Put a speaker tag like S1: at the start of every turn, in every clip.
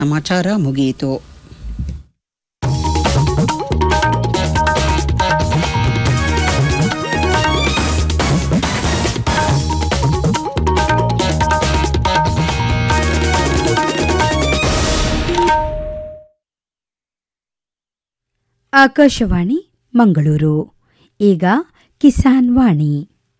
S1: ಸಮಾಚಾರ ಮುಗಿಯಿತು
S2: ಆಕಾಶವಾಣಿ ಮಂಗಳೂರು ಈಗ ಕಿಸಾನ್ ವಾಣಿ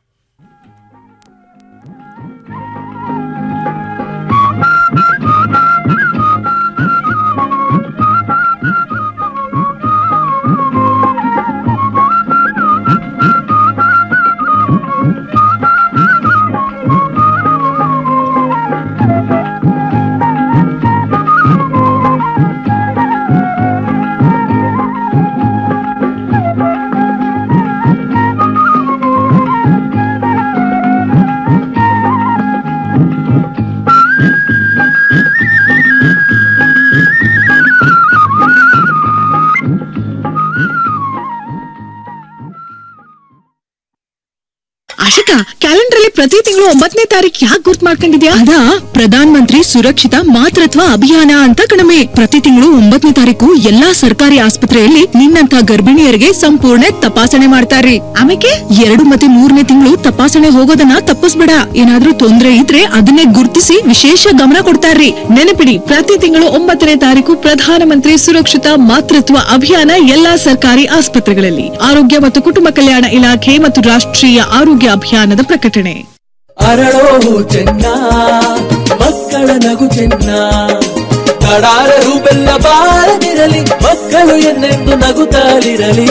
S3: ಆಶಿಕಾ ಕ್ಯಾಲೆಂಡರ್ ಅಲ್ಲಿ ಪ್ರತಿ ತಿಂಗಳು ಒಂಬತ್ತನೇ ತಾರೀಕು ಯಾಕೆ ಗುರ್ತ್ ಮಾಡ್ಕೊಂಡಿದ್ಯಾ ಅದಾ ಪ್ರಧಾನ ಮಂತ್ರಿ ಸುರಕ್ಷಿತ ಮಾತೃತ್ವ ಅಭಿಯಾನ ಅಂತ ಕಣಮೆ ಪ್ರತಿ ತಿಂಗಳು ಒಂಬತ್ತನೇ ತಾರೀಕು ಎಲ್ಲಾ ಸರ್ಕಾರಿ ಆಸ್ಪತ್ರೆಯಲ್ಲಿ ನಿನ್ನಂತ ಗರ್ಭಿಣಿಯರಿಗೆ ಸಂಪೂರ್ಣ ತಪಾಸಣೆ ಮಾಡ್ತಾರ್ರಿ ಆಮೇಲೆ ಎರಡು ಮತ್ತೆ ಮೂರನೇ ತಿಂಗಳು ತಪಾಸಣೆ ಹೋಗೋದನ್ನ ತಪ್ಪಿಸ್ಬೇಡ ಏನಾದ್ರೂ ತೊಂದ್ರೆ ಇದ್ರೆ ಅದನ್ನೇ ಗುರ್ತಿಸಿ ವಿಶೇಷ ಗಮನ ಕೊಡ್ತಾರ್ರಿ ನೆನಪಿಡಿ ಪ್ರತಿ ತಿಂಗಳು ಒಂಬತ್ತನೇ ತಾರೀಕು ಪ್ರಧಾನ ಮಂತ್ರಿ ಸುರಕ್ಷಿತ ಮಾತೃತ್ವ ಅಭಿಯಾನ ಎಲ್ಲಾ ಸರ್ಕಾರಿ ಆಸ್ಪತ್ರೆಗಳಲ್ಲಿ ಆರೋಗ್ಯ ಮತ್ತು ಕುಟುಂಬ ಕಲ್ಯಾಣ ಇಲಾಖೆ ಮತ್ತು ರಾಷ್ಟ್ರೀಯ ಆರೋಗ್ಯ ಅಭಿಯಾನದ ಪ್ರಕಟಣೆ
S4: ಅರಳೋ ಚೆನ್ನ ಮಕ್ಕಳ ನಗು ಚೆನ್ನ ಕಡಾರರು ಬೆಲ್ಲ ಬಾರದಿರಲಿ ಮಕ್ಕಳು ಎನ್ನೆಂದು ನಗುತ್ತಾಲಿರಲಿ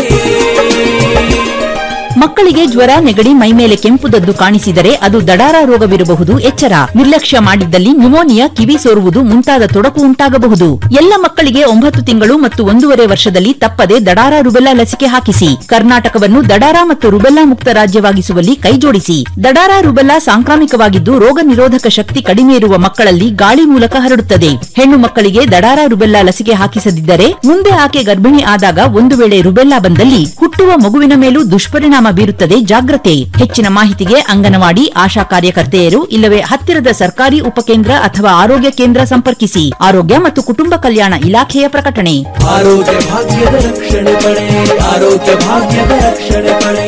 S5: ಮಕ್ಕಳಿಗೆ ಜ್ವರ ನೆಗಡಿ ಮೈಮೇಲೆ ಕೆಂಪುದದ್ದು ಕಾಣಿಸಿದರೆ ಅದು ದಡಾರ ರೋಗವಿರಬಹುದು ಎಚ್ಚರ ನಿರ್ಲಕ್ಷ್ಯ ಮಾಡಿದ್ದಲ್ಲಿ ನ್ಯುಮೋನಿಯಾ ಕಿವಿ ಸೋರುವುದು ಮುಂತಾದ ತೊಡಕು ಉಂಟಾಗಬಹುದು ಎಲ್ಲ ಮಕ್ಕಳಿಗೆ ಒಂಬತ್ತು ತಿಂಗಳು ಮತ್ತು ಒಂದೂವರೆ ವರ್ಷದಲ್ಲಿ ತಪ್ಪದೆ ದಡಾರ ರುಬೆಲ್ಲಾ ಲಸಿಕೆ ಹಾಕಿಸಿ ಕರ್ನಾಟಕವನ್ನು ದಡಾರ ಮತ್ತು ರುಬೆಲ್ಲಾ ಮುಕ್ತ ರಾಜ್ಯವಾಗಿಸುವಲ್ಲಿ ಕೈಜೋಡಿಸಿ ದಡಾರ ರುಬೆಲ್ಲಾ ಸಾಂಕ್ರಾಮಿಕವಾಗಿದ್ದು ರೋಗ ನಿರೋಧಕ ಶಕ್ತಿ ಕಡಿಮೆ ಇರುವ ಮಕ್ಕಳಲ್ಲಿ ಗಾಳಿ ಮೂಲಕ ಹರಡುತ್ತದೆ ಹೆಣ್ಣು ಮಕ್ಕಳಿಗೆ ದಡಾರ ರುಬೆಲ್ಲಾ ಲಸಿಕೆ ಹಾಕಿಸದಿದ್ದರೆ ಮುಂದೆ ಆಕೆ ಗರ್ಭಿಣಿ ಆದಾಗ ಒಂದು ವೇಳೆ ರುಬೆಲ್ಲಾ ಬಂದಲ್ಲಿ ಹುಟ್ಟುವ ಮಗುವಿನ ಮೇಲೂ ದುಷ್ಪರಿಣಾಮ ಬೀರುತ್ತದೆ ಜಾಗ್ರತೆ ಹೆಚ್ಚಿನ ಮಾಹಿತಿಗೆ ಅಂಗನವಾಡಿ ಆಶಾ ಕಾರ್ಯಕರ್ತೆಯರು ಇಲ್ಲವೇ ಹತ್ತಿರದ ಸರ್ಕಾರಿ ಉಪಕೇಂದ್ರ ಅಥವಾ ಆರೋಗ್ಯ ಕೇಂದ್ರ ಸಂಪರ್ಕಿಸಿ ಆರೋಗ್ಯ ಮತ್ತು ಕುಟುಂಬ ಕಲ್ಯಾಣ ಇಲಾಖೆಯ ಪ್ರಕಟಣೆ
S4: ಆರೋಗ್ಯ ಭಾಗ್ಯದ ರಕ್ಷಣೆ ಪಡೆ ಆರೋಗ್ಯ ಭಾಗ್ಯದ ರಕ್ಷಣೆ ಪಡೆ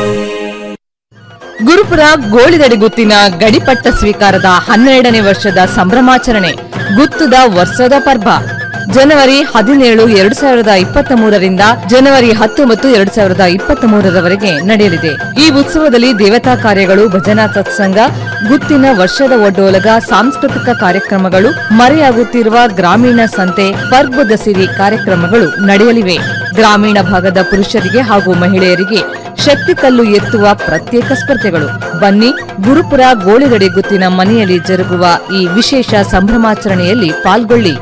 S6: ಗುರುಪುರ ಗೋಳಿದಡಿ ಗುತ್ತಿನ ಗಡಿಪಟ್ಟ ಸ್ವೀಕಾರದ ಹನ್ನೆರಡನೇ ವರ್ಷದ ಸಂಭ್ರಮಾಚರಣೆ ಗುತ್ತುದ ವರ್ಷದ ಪರ್ವ ಜನವರಿ ಹದಿನೇಳು ಎರಡು ಸಾವಿರದ ಇಪ್ಪತ್ತ ಮೂರರಿಂದ ಜನವರಿ ಹತ್ತೊಂಬತ್ತು ಎರಡು ಸಾವಿರದ ಇಪ್ಪತ್ತ ಮೂರರವರೆಗೆ ನಡೆಯಲಿದೆ ಈ ಉತ್ಸವದಲ್ಲಿ ದೇವತಾ ಕಾರ್ಯಗಳು ಭಜನಾ ಸತ್ಸಂಗ ಗುತ್ತಿನ ವರ್ಷದ ಒಡ್ಡೋಲಗ ಸಾಂಸ್ಕೃತಿಕ ಕಾರ್ಯಕ್ರಮಗಳು ಮರೆಯಾಗುತ್ತಿರುವ ಗ್ರಾಮೀಣ ಸಂತೆ ಪರ್ಬದ ಸಿರಿ ಕಾರ್ಯಕ್ರಮಗಳು ನಡೆಯಲಿವೆ ಗ್ರಾಮೀಣ ಭಾಗದ ಪುರುಷರಿಗೆ ಹಾಗೂ ಮಹಿಳೆಯರಿಗೆ ಶಕ್ತಿ ಕಲ್ಲು ಎತ್ತುವ ಪ್ರತ್ಯೇಕ ಸ್ಪರ್ಧೆಗಳು ಬನ್ನಿ ಗುರುಪುರ ಗೋಳಿಗಡಿ ಗುತ್ತಿನ ಮನೆಯಲ್ಲಿ ಜರುಗುವ ಈ ವಿಶೇಷ ಸಂಭ್ರಮಾಚರಣೆಯಲ್ಲಿ ಪಾಲ್ಗೊಳ್ಳಿ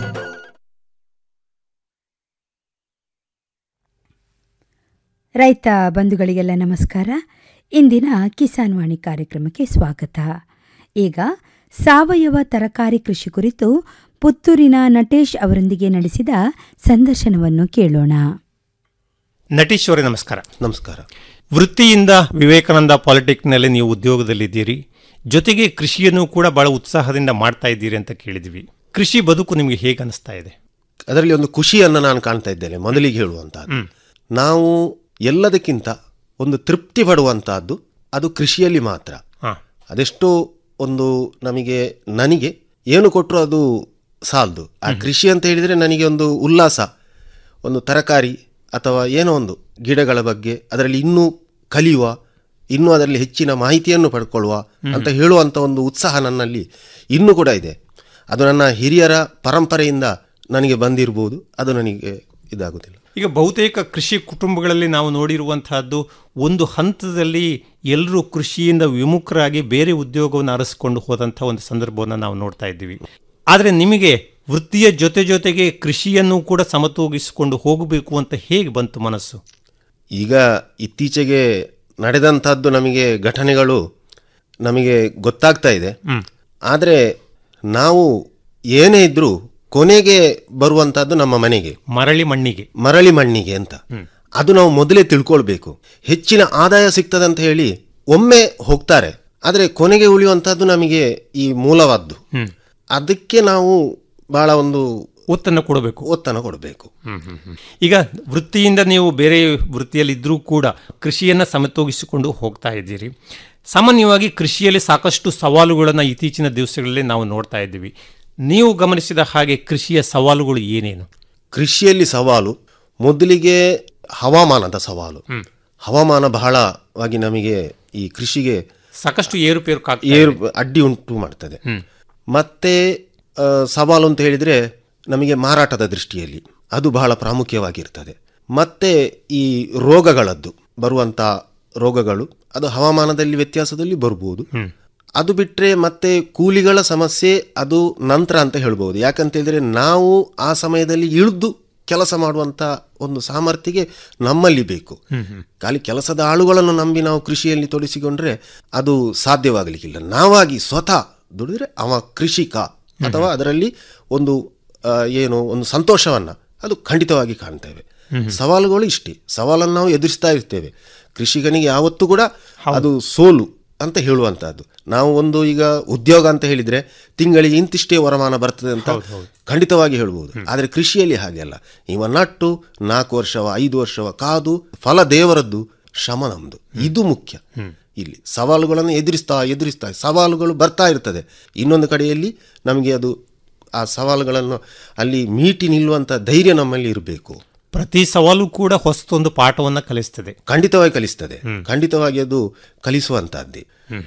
S2: ರೈತ ಬಂಧುಗಳಿಗೆಲ್ಲ ನಮಸ್ಕಾರ ಇಂದಿನ ಕಿಸಾನ್ ವಾಣಿ ಕಾರ್ಯಕ್ರಮಕ್ಕೆ ಸ್ವಾಗತ ಈಗ ಸಾವಯವ ತರಕಾರಿ ಕೃಷಿ ಕುರಿತು ಪುತ್ತೂರಿನ ನಟೇಶ್ ಅವರೊಂದಿಗೆ ನಡೆಸಿದ ಸಂದರ್ಶನವನ್ನು ಕೇಳೋಣ
S7: ನಟೀಶ್ ಅವರೇ ನಮಸ್ಕಾರ
S8: ನಮಸ್ಕಾರ
S7: ವೃತ್ತಿಯಿಂದ ವಿವೇಕಾನಂದ ಪಾಲಿಟೆಕ್ನಲ್ಲಿ ನೀವು ಉದ್ಯೋಗದಲ್ಲಿದ್ದೀರಿ ಜೊತೆಗೆ ಕೃಷಿಯನ್ನು ಕೂಡ ಬಹಳ ಉತ್ಸಾಹದಿಂದ ಮಾಡ್ತಾ ಇದ್ದೀರಿ ಅಂತ ಕೇಳಿದ್ವಿ ಕೃಷಿ ಬದುಕು ನಿಮಗೆ ಹೇಗೆ ಅನಿಸ್ತಾ ಇದೆ
S8: ಅದರಲ್ಲಿ ಒಂದು ಖುಷಿಯನ್ನು ನಾನು ಕಾಣ್ತಾ ಇದ್ದೇನೆ ಮೊದಲಿಗೆ ಹೇಳುವಂತಹದ್ದು ನಾವು ಎಲ್ಲದಕ್ಕಿಂತ ಒಂದು ತೃಪ್ತಿ ಪಡುವಂತಹದ್ದು ಅದು ಕೃಷಿಯಲ್ಲಿ ಮಾತ್ರ
S7: ಹಾ.
S8: ಅದೆಷ್ಟೋ ಒಂದು ನಮಗೆ ನನಗೆ ಏನು ಕೊಟ್ಟರು ಅದು ಸಾಲದು ಆ ಕೃಷಿ ಅಂತ ಹೇಳಿದರೆ ನನಗೆ ಒಂದು ಉಲ್ಲಾಸ ಒಂದು ತರಕಾರಿ ಅಥವಾ ಏನೋ ಒಂದು ಗಿಡಗಳ ಬಗ್ಗೆ ಅದರಲ್ಲಿ ಇನ್ನೂ ಕಲಿಯುವ ಇನ್ನೂ ಅದರಲ್ಲಿ ಹೆಚ್ಚಿನ ಮಾಹಿತಿಯನ್ನು ಪಡ್ಕೊಳ್ಳುವ ಅಂತ ಹೇಳುವಂಥ ಒಂದು ಉತ್ಸಾಹ ನನ್ನಲ್ಲಿ ಇನ್ನೂ ಕೂಡ ಇದೆ ಅದು ನನ್ನ ಹಿರಿಯರ ಪರಂಪರೆಯಿಂದ ನನಗೆ ಬಂದಿರ್ಬೋದು ಅದು ನನಗೆ ಇದಾಗುವುದಿಲ್ಲ
S7: ಈಗ ಬಹುತೇಕ ಕೃಷಿ ಕುಟುಂಬಗಳಲ್ಲಿ ನಾವು ನೋಡಿರುವಂತಹದ್ದು ಒಂದು ಹಂತದಲ್ಲಿ ಎಲ್ಲರೂ ಕೃಷಿಯಿಂದ ವಿಮುಖರಾಗಿ ಬೇರೆ ಉದ್ಯೋಗವನ್ನು ಅರಸಿಕೊಂಡು ಹೋದಂಥ ಒಂದು ಸಂದರ್ಭವನ್ನು ನಾವು ನೋಡ್ತಾ ಇದ್ದೀವಿ ಆದರೆ ನಿಮಗೆ ವೃತ್ತಿಯ ಜೊತೆ ಜೊತೆಗೆ ಕೃಷಿಯನ್ನು ಕೂಡ ಸಮತೂಗಿಸಿಕೊಂಡು ಹೋಗಬೇಕು ಅಂತ ಹೇಗೆ ಬಂತು ಮನಸ್ಸು
S8: ಈಗ ಇತ್ತೀಚೆಗೆ ನಡೆದಂಥದ್ದು ನಮಗೆ ಘಟನೆಗಳು ನಮಗೆ ಗೊತ್ತಾಗ್ತಾ ಇದೆ ಆದರೆ ನಾವು ಏನೇ ಇದ್ರೂ ಕೊನೆಗೆ ಬರುವಂತಹದ್ದು ನಮ್ಮ ಮನೆಗೆ
S7: ಮರಳಿ ಮಣ್ಣಿಗೆ
S8: ಮರಳಿ ಮಣ್ಣಿಗೆ ಅಂತ ಅದು ನಾವು ಮೊದಲೇ ತಿಳ್ಕೊಳ್ಬೇಕು ಹೆಚ್ಚಿನ ಆದಾಯ ಸಿಗ್ತದಂತ ಹೇಳಿ ಒಮ್ಮೆ ಹೋಗ್ತಾರೆ ಆದರೆ ಕೊನೆಗೆ ಉಳಿಯುವಂತಹದ್ದು ನಮಗೆ ಈ ಮೂಲವಾದ್ದು ಅದಕ್ಕೆ ನಾವು ಬಹಳ ಒಂದು
S7: ಒತ್ತನ್ನು ಕೊಡಬೇಕು
S8: ಒತ್ತನ್ನು ಕೊಡಬೇಕು
S7: ಈಗ ವೃತ್ತಿಯಿಂದ ನೀವು ಬೇರೆ ವೃತ್ತಿಯಲ್ಲಿ ಇದ್ರೂ ಕೂಡ ಕೃಷಿಯನ್ನ ಸಮತೋಗಿಸಿಕೊಂಡು ಹೋಗ್ತಾ ಇದ್ದೀರಿ ಸಾಮಾನ್ಯವಾಗಿ ಕೃಷಿಯಲ್ಲಿ ಸಾಕಷ್ಟು ಸವಾಲುಗಳನ್ನು ಇತ್ತೀಚಿನ ದಿವಸಗಳಲ್ಲಿ ನಾವು ನೋಡ್ತಾ ಇದ್ದೀವಿ ನೀವು ಗಮನಿಸಿದ ಹಾಗೆ ಕೃಷಿಯ ಸವಾಲುಗಳು ಏನೇನು
S8: ಕೃಷಿಯಲ್ಲಿ ಸವಾಲು ಮೊದಲಿಗೆ ಹವಾಮಾನದ ಸವಾಲು ಹವಾಮಾನ ಬಹಳವಾಗಿ ನಮಗೆ ಈ ಕೃಷಿಗೆ
S7: ಸಾಕಷ್ಟು ಏರುಪೇರು ಕಾಗ್ತಾ
S8: ಏರು ಅಡ್ಡಿ ಉಂಟು ಮಾಡ್ತದೆ ಮತ್ತೆ ಆ, ಸವಾಲು ಅಂತ ಹೇಳಿದ್ರೆ ನಮಗೆ ಮಾರಾಟದ ದೃಷ್ಟಿಯಲ್ಲಿ ಅದು ಬಹಳ ಪ್ರಾಮುಖ್ಯವಾಗಿರ್ತದೆ ಮತ್ತೆ ಈ ರೋಗಗಳದ್ದು ಬರುವಂತ ರೋಗಗಳು ಅದು ಹವಾಮಾನದಲ್ಲಿ ವ್ಯತ್ಯಾಸದಲ್ಲಿ ಬರ್ಬೋದು ಅದು ಬಿಟ್ಟರೆ ಮತ್ತೆ ಕೂಲಿಗಳ ಸಮಸ್ಯೆ ಅದು ನಂತರ ಅಂತ ಹೇಳ್ಬೋದು ಯಾಕಂತ ಹೇಳಿದ್ರೆ ನಾವು ಆ ಸಮಯದಲ್ಲಿ ಇಳಿದು ಕೆಲಸ ಮಾಡುವಂತ ಒಂದು ಸಾಮರ್ಥ್ಯಗೆ ನಮ್ಮಲ್ಲಿ ಬೇಕು ಖಾಲಿ ಕೆಲಸದ ಆಳುಗಳನ್ನು ನಂಬಿ ನಾವು ಕೃಷಿಯಲ್ಲಿ ತೊಡಗಿಸಿಕೊಂಡ್ರೆ ಅದು ಸಾಧ್ಯವಾಗಲಿಕ್ಕಿಲ್ಲ ನಾವಾಗಿ ಸ್ವತಃ ದುಡಿದ್ರೆ ಅವ ಕೃಷಿಕ ಅಥವಾ ಅದರಲ್ಲಿ ಒಂದು ಆ, ಏನು ಒಂದು ಸಂತೋಷವನ್ನ ಅದು ಖಂಡಿತವಾಗಿ ಕಾಣ್ತೇವೆ ಸವಾಲುಗಳು ಇಷ್ಟೇ ಸವಾಲನ್ನು ನಾವು ಎದುರಿಸ್ತಾ ಇರ್ತೇವೆ ಕೃಷಿಕನಿಗೆ ಯಾವತ್ತೂ ಕೂಡ ಅದು ಸೋಲು ಅಂತ ಹೇಳುವಂತಹದ್ದು ನಾವು ಒಂದು ಈಗ ಉದ್ಯೋಗ ಅಂತ ಹೇಳಿದ್ರೆ ತಿಂಗಳಿಗೆ ಇಂತಿಷ್ಟೇ ವರಮಾನ ಬರ್ತದೆ ಅಂತ ಖಂಡಿತವಾಗಿ ಹೇಳ್ಬೋದು ಆದರೆ ಕೃಷಿಯಲ್ಲಿ ಹಾಗೆ ಅಲ್ಲ ಇವ ನಟ್ಟು ನಾಲ್ಕು ವರ್ಷವ ಐದು ವರ್ಷವ ಕಾದು ಫಲ ದೇವರದ್ದು ಶ್ರಮ ನಮ್ದು ಇದು ಮುಖ್ಯ ಇಲ್ಲಿ ಸವಾಲುಗಳನ್ನು ಎದುರಿಸ್ತಾ ಎದುರಿಸ್ತಾ ಸವಾಲುಗಳು ಬರ್ತಾ ಇರ್ತದೆ ಇನ್ನೊಂದು ಕಡೆಯಲ್ಲಿ ನಮಗೆ ಅದು ಆ ಸವಾಲುಗಳನ್ನು ಅಲ್ಲಿ ಮೀಟಿ ನಿಲ್ಲುವಂತ ಧೈರ್ಯ ನಮ್ಮಲ್ಲಿ ಇರಬೇಕು
S7: ಪ್ರತಿ ಸವಾಲು ಕೂಡ ಹೊಸತೊಂದು ಪಾಠವನ್ನ ಕಲಿಸ್ತದೆ
S8: ಖಂಡಿತವಾಗಿ ಕಲಿಸ್ತದೆ ಖಂಡಿತವಾಗಿ ಅದು ಕಲಿಸುವಂತಹದ್ದೇ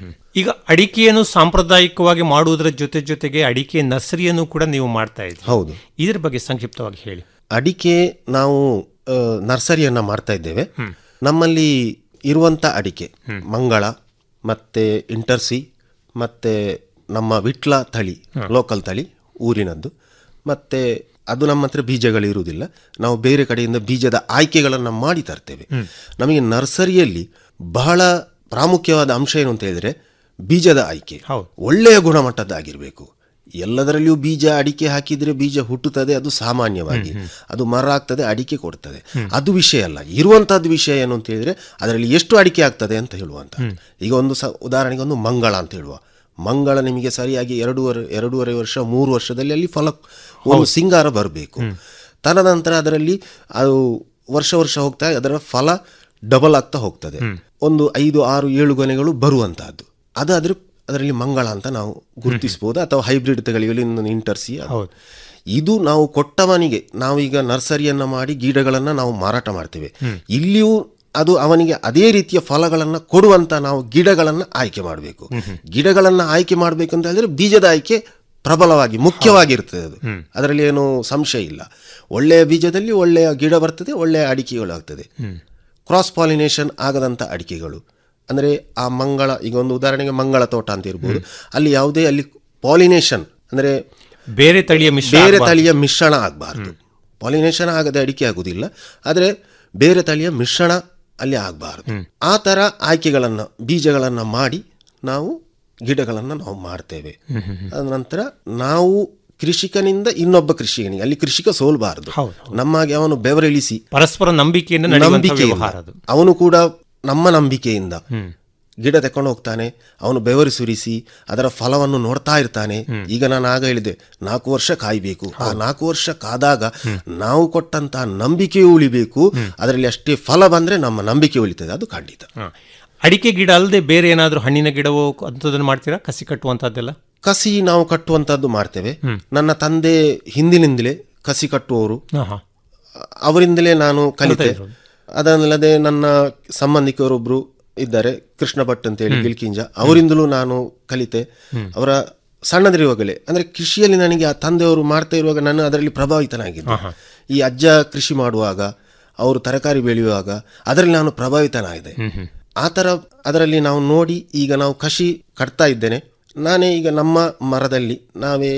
S7: ಈಗ ಅಡಿಕೆಯನ್ನು ಸಾಂಪ್ರದಾಯಿಕವಾಗಿ ಮಾಡುವುದರ ಜೊತೆ ಜೊತೆಗೆ ಅಡಿಕೆ ನರ್ಸರಿಯನ್ನು ಕೂಡ ನೀವು ಮಾಡ್ತಾ ಇದ್ದೀರಿ
S8: ಹೌದು
S7: ಇದರ ಬಗ್ಗೆ ಸಂಕ್ಷಿಪ್ತವಾಗಿ ಹೇಳಿ
S8: ಅಡಿಕೆ ನಾವು ಆ, ನರ್ಸರಿಯನ್ನ ಮಾಡ್ತಾ ಇದ್ದೇವೆ ನಮ್ಮಲ್ಲಿ ಇರುವಂತ ಅಡಿಕೆ ಮಂಗಳ ಮತ್ತೆ ಇಂಟರ್ಸಿ ಮತ್ತೆ ನಮ್ಮ ವಿಟ್ಲ ತಳಿ ಲೋಕಲ್ ತಳಿ ಊರಿನದ್ದು ಮತ್ತೆ ಅದು ನಮ್ಮ ಹತ್ರ ಬೀಜಗಳು ಇರುವುದಿಲ್ಲ ನಾವು ಬೇರೆ ಕಡೆಯಿಂದ ಬೀಜದ ಆಯ್ಕೆಗಳನ್ನು ಮಾಡಿ ತರ್ತೇವೆ ನಮಗೆ ನರ್ಸರಿಯಲ್ಲಿ ಬಹಳ ಪ್ರಾಮುಖ್ಯವಾದ ಅಂಶ ಏನು ಅಂತ ಹೇಳಿದ್ರೆ ಬೀಜದ ಆಯ್ಕೆ
S7: ಹೌದು.
S8: ಒಳ್ಳೆಯ ಗುಣಮಟ್ಟದ್ದಾಗಿರಬೇಕು ಎಲ್ಲದರಲ್ಲಿಯೂ ಬೀಜ ಅಡಿಕೆ ಹಾಕಿದ್ರೆ ಬೀಜ ಹುಟ್ಟುತ್ತದೆ ಅದು ಸಾಮಾನ್ಯವಾಗಿ ಅದು ಮರ ಆಗ್ತದೆ ಅಡಿಕೆ ಕೊಡ್ತದೆ ಅದು ವಿಷಯ ಅಲ್ಲ ಇರುವಂತಹದ್ದು ವಿಷಯ ಏನು ಅಂತ ಹೇಳಿದ್ರೆ ಅದರಲ್ಲಿ ಎಷ್ಟು ಅಡಿಕೆ ಆಗ್ತದೆ ಅಂತ ಹೇಳುವಂತ ಈಗ ಒಂದು ಸ ಉದಾಹರಣೆಗೆ ಒಂದು ಮಂಗಳ ಅಂತ ಹೇಳುವ ಮಂಗಳ ನಿಮಗೆ ಸರಿಯಾಗಿ ಎರಡೂವರೆ ಎರಡೂವರೆ ವರ್ಷ ಮೂರು ವರ್ಷದಲ್ಲಿ ಅಲ್ಲಿ ಫಲ ಒಂದು ಸಿಂಗಾರ ಬರಬೇಕು ತದನಂತರ ಅದರಲ್ಲಿ ಅದು ವರ್ಷ ವರ್ಷ ಹೋಗ್ತಾ ಅದರ ಫಲ ಡಬಲ್ ಆಗ್ತಾ ಹೋಗ್ತದೆ ಒಂದು ಐದು ಆರು ಏಳು ಗೊನೆಗಳು ಬರುವಂತಹದ್ದು ಅದಾದ್ರೆ ಅದರಲ್ಲಿ ಮಂಗಳ ಅಂತ ನಾವು ಗುರುತಿಸಬಹುದು ಅಥವಾ ಹೈಬ್ರಿಡ್ ತಳಿಗಳು ಇನ್ನೊಂದು ಇಂಟರ್ಸಿ ಅದು.
S7: ಹೌದು.
S8: ಇದು ನಾವು ಕೊಟ್ಟವನಿಗೆ ನಾವೀಗ ನರ್ಸರಿಯನ್ನ ಮಾಡಿ ಗಿಡಗಳನ್ನ ನಾವು ಮಾರಾಟ ಮಾಡ್ತೇವೆ ಇಲ್ಲಿಯೂ ಅದು ಅವನಿಗೆ ಅದೇ ರೀತಿಯ ಫಲಗಳನ್ನ ಕೊಡುವಂತ ನಾವು ಗಿಡಗಳನ್ನ ಆಯ್ಕೆ ಮಾಡಬೇಕು ಗಿಡಗಳನ್ನ ಆಯ್ಕೆ ಮಾಡಬೇಕು ಅಂತ ಹೇಳಿದ್ರೆ ಬೀಜದ ಆಯ್ಕೆ ಪ್ರಬಲವಾಗಿ ಮುಖ್ಯವಾಗಿರ್ತದೆ ಅದು ಅದರಲ್ಲಿ ಏನು ಸಂಶಯ ಇಲ್ಲ ಒಳ್ಳೆಯ ಬೀಜದಲ್ಲಿ ಒಳ್ಳೆಯ ಗಿಡ ಬರ್ತದೆ ಒಳ್ಳೆಯ ಅಡಿಕೆಗಳು ಆಗ್ತದೆ ಕ್ರಾಸ್ ಪಾಲಿನೇಷನ್ ಆಗದಂಥ ಅಡಿಕೆಗಳು ಅಂದರೆ ಆ ಮಂಗಳ ಈಗ ಒಂದು ಉದಾಹರಣೆಗೆ ಮಂಗಳ ತೋಟ ಅಂತ ಇರ್ಬೋದು ಅಲ್ಲಿ ಯಾವುದೇ ಅಲ್ಲಿ ಪಾಲಿನೇಷನ್ ಅಂದರೆ
S7: ಬೇರೆ ತಳಿಯ ಮಿಶ್ರ
S8: ಬೇರೆ
S7: ಆಗ್ಬಾರ್ದು.
S8: ತಳಿಯ ಮಿಶ್ರಣ ಆಗಬಾರ್ದು ಪಾಲಿನೇಷನ್ ಆಗದೆ ಅಡಿಕೆ ಆಗುದಿಲ್ಲ ಆದರೆ ಬೇರೆ ತಳಿಯ ಮಿಶ್ರಣ ಅಲ್ಲಿ ಆಗಬಾರ್ದು ಆ ಥರ ಆಯ್ಕೆಗಳನ್ನು ಬೀಜಗಳನ್ನು ಮಾಡಿ ನಾವು ಗಿಡಗಳನ್ನು ನಾವು ಮಾಡ್ತೇವೆ ಅದ ನಂತರ ನಾವು ಕೃಷಿಕನಿಂದ ಇನ್ನೊಬ್ಬ ಕೃಷಿಕನಿಗೆ ಅಲ್ಲಿ ಕೃಷಿಕ ಸೋಲ್ಬಾರದು
S7: ಹೌದು,
S8: ನಮ್ಮಾಗಿ ಅವನು ಬೆವರಿಳಿಸಿ
S7: ಪರಸ್ಪರ ನಂಬಿಕೆಯಿಂದ ನಡೆಯುವಂತಹ
S8: ನಂಬಿಕೆಯಿಂದ
S7: ವ್ಯವಹಾರ ಅದು
S8: ಅವನು ಕೂಡ ನಮ್ಮ ನಂಬಿಕೆಯಿಂದ ಗಿಡ ತಕೊಂಡು ಹೋಗ್ತಾನೆ ಅವನು ಬೆವರು ಸುರಿಸಿ ಅದರ ಫಲವನ್ನು ನೋಡ್ತಾ ಇರ್ತಾನೆ ಈಗ ನಾನು ಆಗ ಹೇಳಿದೆ ನಾಲ್ಕು ವರ್ಷ ಕಾಯ್ಬೇಕು ಆ ನಾಲ್ಕು ವರ್ಷ ಕಾದಾಗ ನಾವು ಕೊಟ್ಟಂತಹ ನಂಬಿಕೆಯೂ ಉಳಿಬೇಕು ಅದರಲ್ಲಿ ಅಷ್ಟೇ ಫಲ ಬಂದ್ರೆ ನಮ್ಮ ನಂಬಿಕೆ ಉಳಿತದೆ ಅದು ಖಂಡಿತ
S7: ಹ. ಅಡಿಕೆ ಗಿಡ ಅಲ್ಲದೆ ಬೇರೆ ಏನಾದರೂ ಹಣ್ಣಿನ ಗಿಡವೋ ಅಂಥದ್ದನ್ನು ಮಾಡ್ತೀರಾ ಕಸಿ ಕಟ್ಟುವಂಥದ್ದೆಲ್ಲ
S8: ಕಸಿ ನಾವು ಕಟ್ಟುವಂತದ್ದು ಮಾಡ್ತೇವೆ ನನ್ನ ತಂದೆ ಹಿಂದಿನಿಂದಲೇ ಕಸಿ ಕಟ್ಟುವವರು
S7: ಹಾ ಹಾ
S8: ಅವರಿಂದಲೇ ನಾನು ಕಲಿತೆ
S7: ಇರೋದು.
S8: ಅದಲ್ಲದೆ ನನ್ನ ಸಂಬಂಧಿಕರೊಬ್ರು ಇದ್ದಾರೆ ಕೃಷ್ಣ ಭಟ್ ಅಂತ ಹೇಳಿ ಗಿಲ್ಕಿಂಜ ಅವರಿಂದಲೂ ನಾನು ಕಲಿತೆ ಅವರ ಸಣ್ಣದಿರುವಾಗಲೇ ಅಂದ್ರೆ ಕೃಷಿಯಲ್ಲಿ ನನಗೆ ಆ ತಂದೆಯವರು ಮಾಡ್ತಾ ಇರುವಾಗ ನಾನು ಅದರಲ್ಲಿ ಪ್ರಭಾವಿತನಾಗಿದ್ದೆ ಈ ಅಜ್ಜ ಕೃಷಿ ಮಾಡುವಾಗ ಅವರು ತರಕಾರಿ ಬೆಳೆಯುವಾಗ ಅದರಲ್ಲಿ ನಾನು ಪ್ರಭಾವಿತನಾಗಿದೆ ಆ ಥರ ಅದರಲ್ಲಿ ನಾವು ನೋಡಿ ಈಗ ನಾವು ಕೃಷಿ ಕಟ್ತಾ ಇದ್ದೇನೆ ನಾನೇ ಈಗ ನಮ್ಮ ಮರದಲ್ಲಿ ನಾವೇ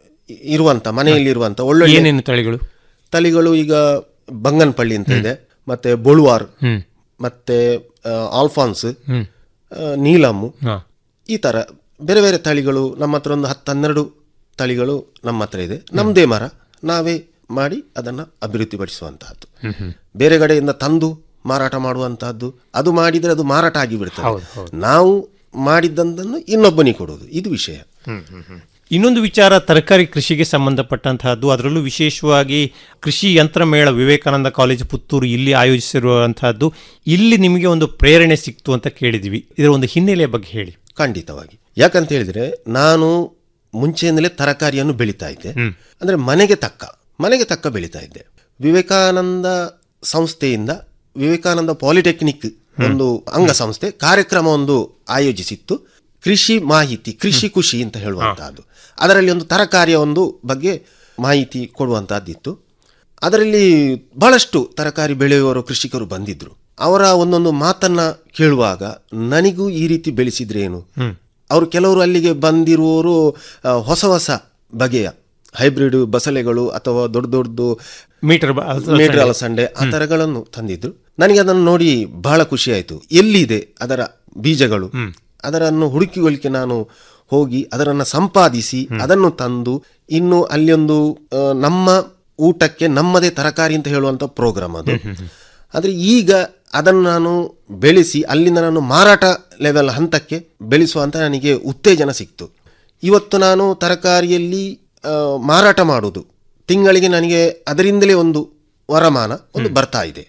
S8: ಇರುವಂತ ಮನೆಯಲ್ಲಿ ಇರುವಂತ ಒಳ್ಳೊಳ್ಳೆ
S7: ಏನೇನು ತಳಿಗಳು
S8: ತಳಿಗಳು ಈಗ ಬಂಗನಪಳ್ಳಿ ಅಂತ ಇದೆ ಮತ್ತೆ ಬೊಳುವಾರ್ ಮತ್ತೆ ಆ, ಆಲ್ಫಾನ್ಸ್ ಆ, ನೀಲಮ್ಮು
S7: ಹಾ
S8: ಈ ತರ ಬೇರೆ ಬೇರೆ ತಳಿಗಳು ನಮ್ಮ ಹತ್ರ ಒಂದು ಹತ್ತು ಹನ್ನೆರಡು ತಳಿಗಳು ನಮ್ಮ ಹತ್ರ ಇದೆ ನಮ್ಮದೇ ಮರ ನಾವೇ ಮಾಡಿ ಅದನ್ನ ಅಭಿವೃದ್ಧಿಪಡಿಸುವಂತಹದ್ದು ಬೇರೆ ಕಡೆಯಿಂದ ತಂದು ಮಾರಾಟ ಮಾಡುವಂತಹದ್ದು ಅದು ಮಾಡಿದ್ರೆ ಅದು ಮಾರಾಟ ಆಗಿಬಿಡ್ತದೆ ನಾವು ಮಾಡಿದ್ದನ್ನು ಇನ್ನೊಬ್ಬನಿಗೆ ಕೊಡೋದು ಇದು ವಿಷಯ
S7: ಇನ್ನೊಂದು ವಿಚಾರ ತರಕಾರಿ ಕೃಷಿಗೆ ಸಂಬಂಧಪಟ್ಟಂತಹದ್ದು ಅದರಲ್ಲೂ ವಿಶೇಷವಾಗಿ ಕೃಷಿ ಯಂತ್ರಮೇಳ ವಿವೇಕಾನಂದ ಕಾಲೇಜು ಪುತ್ತೂರು ಇಲ್ಲಿ ಆಯೋಜಿಸಿರುವಂತಹದ್ದು ಇಲ್ಲಿ ನಿಮಗೆ ಒಂದು ಪ್ರೇರಣೆ ಸಿಕ್ತು ಅಂತ ಕೇಳಿದ್ವಿ ಇದರ ಒಂದು ಹಿನ್ನೆಲೆಯ ಬಗ್ಗೆ ಹೇಳಿ
S8: ಖಂಡಿತವಾಗಿ ಯಾಕಂತ ಹೇಳಿದ್ರೆ ನಾನು ಮುಂಚೆಯಿಂದಲೇ ತರಕಾರಿಯನ್ನು ಬೆಳೀತಾ ಇದ್ದೆ ಅಂದ್ರೆ ಮನೆಗೆ ತಕ್ಕ ಮನೆಗೆ ತಕ್ಕ ಬೆಳೀತಾ ಇದ್ದೆ ವಿವೇಕಾನಂದ ಸಂಸ್ಥೆಯಿಂದ ವಿವೇಕಾನಂದ ಪಾಲಿಟೆಕ್ನಿಕ್ ಒಂದು ಅಂಗಸಂಸ್ಥೆ ಕಾರ್ಯಕ್ರಮ ಒಂದು ಆಯೋಜಿಸಿತ್ತು ಕೃಷಿ ಮಾಹಿತಿ ಕೃಷಿ ಖುಷಿ ಅಂತ ಹೇಳುವಂತಹದ್ದು ಅದರಲ್ಲಿ ಒಂದು ತರಕಾರಿಯ ಒಂದು ಬಗ್ಗೆ ಮಾಹಿತಿ ಕೊಡುವಂತಹದ್ದಿತ್ತು ಅದರಲ್ಲಿ ಬಹಳಷ್ಟು ತರಕಾರಿ ಬೆಳೆಯುವವರು ಕೃಷಿಕರು ಬಂದಿದ್ರು ಅವರ ಒಂದೊಂದು ಮಾತನ್ನ ಕೇಳುವಾಗ ನನಗೂ ಈ ರೀತಿ ಬೆಳೆಸಿದ್ರೆ ಏನು ಅವರು ಕೆಲವರು ಅಲ್ಲಿಗೆ ಬಂದಿರುವವರು ಆ, ಹೊಸ ಹೊಸ ಬಗೆಯ ಹೈಬ್ರಿಡ್ ಬಸಳೆಗಳು ಅಥವಾ ದೊಡ್ಡ ದೊಡ್ಡದು
S7: ಮೀಟರ್ ಬ- ಅಲಸಂಡೆ.
S8: ಮೀಟರ್ ಅಲಸಂಡೆ ಆ ತರಗಳನ್ನು ತಂದಿದ್ರು ನನಗೆ ಅದನ್ನು ನೋಡಿ ಬಹಳ ಖುಷಿ ಆಯಿತು ಎಲ್ಲಿದೆ ಅದರ ಬೀಜಗಳು ಅದರನ್ನು ಹುಡುಕಿಗೊಳಿಕೆ ನಾನು ಹೋಗಿ ಅದರನ್ನು ಸಂಪಾದಿಸಿ ಅದನ್ನು ತಂದು ಇನ್ನು ಅಲ್ಲಿ ಒಂದು ಆ, ನಮ್ಮ ಊಟಕ್ಕೆ ನಮ್ಮದೇ ತರಕಾರಿ ಅಂತ ಹೇಳುವಂತ ಪ್ರೋಗ್ರಾಮ್ ಅದು ಆದರೆ ಈಗ ಅದನ್ನು ನಾನು ಬೆಳೆಸಿ ಅಲ್ಲಿಂದ ನಾನು ಮಾರಾಟ ಲೆವೆಲ್ ಹಂತಕ್ಕೆ ಬೆಳೆಸುವಂತ ನನಗೆ ಉತ್ತೇಜನ ಸಿಕ್ತು ಇವತ್ತು ನಾನು ತರಕಾರಿಯಲ್ಲಿ ಆ, ಮಾರಾಟ ಮಾಡುವುದು ತಿಂಗಳಿಗೆ ನನಗೆ ಅದರಿಂದಲೇ ಒಂದು ವರಮಾನ ಒಂದು ಬರ್ತಾ ಇದೆ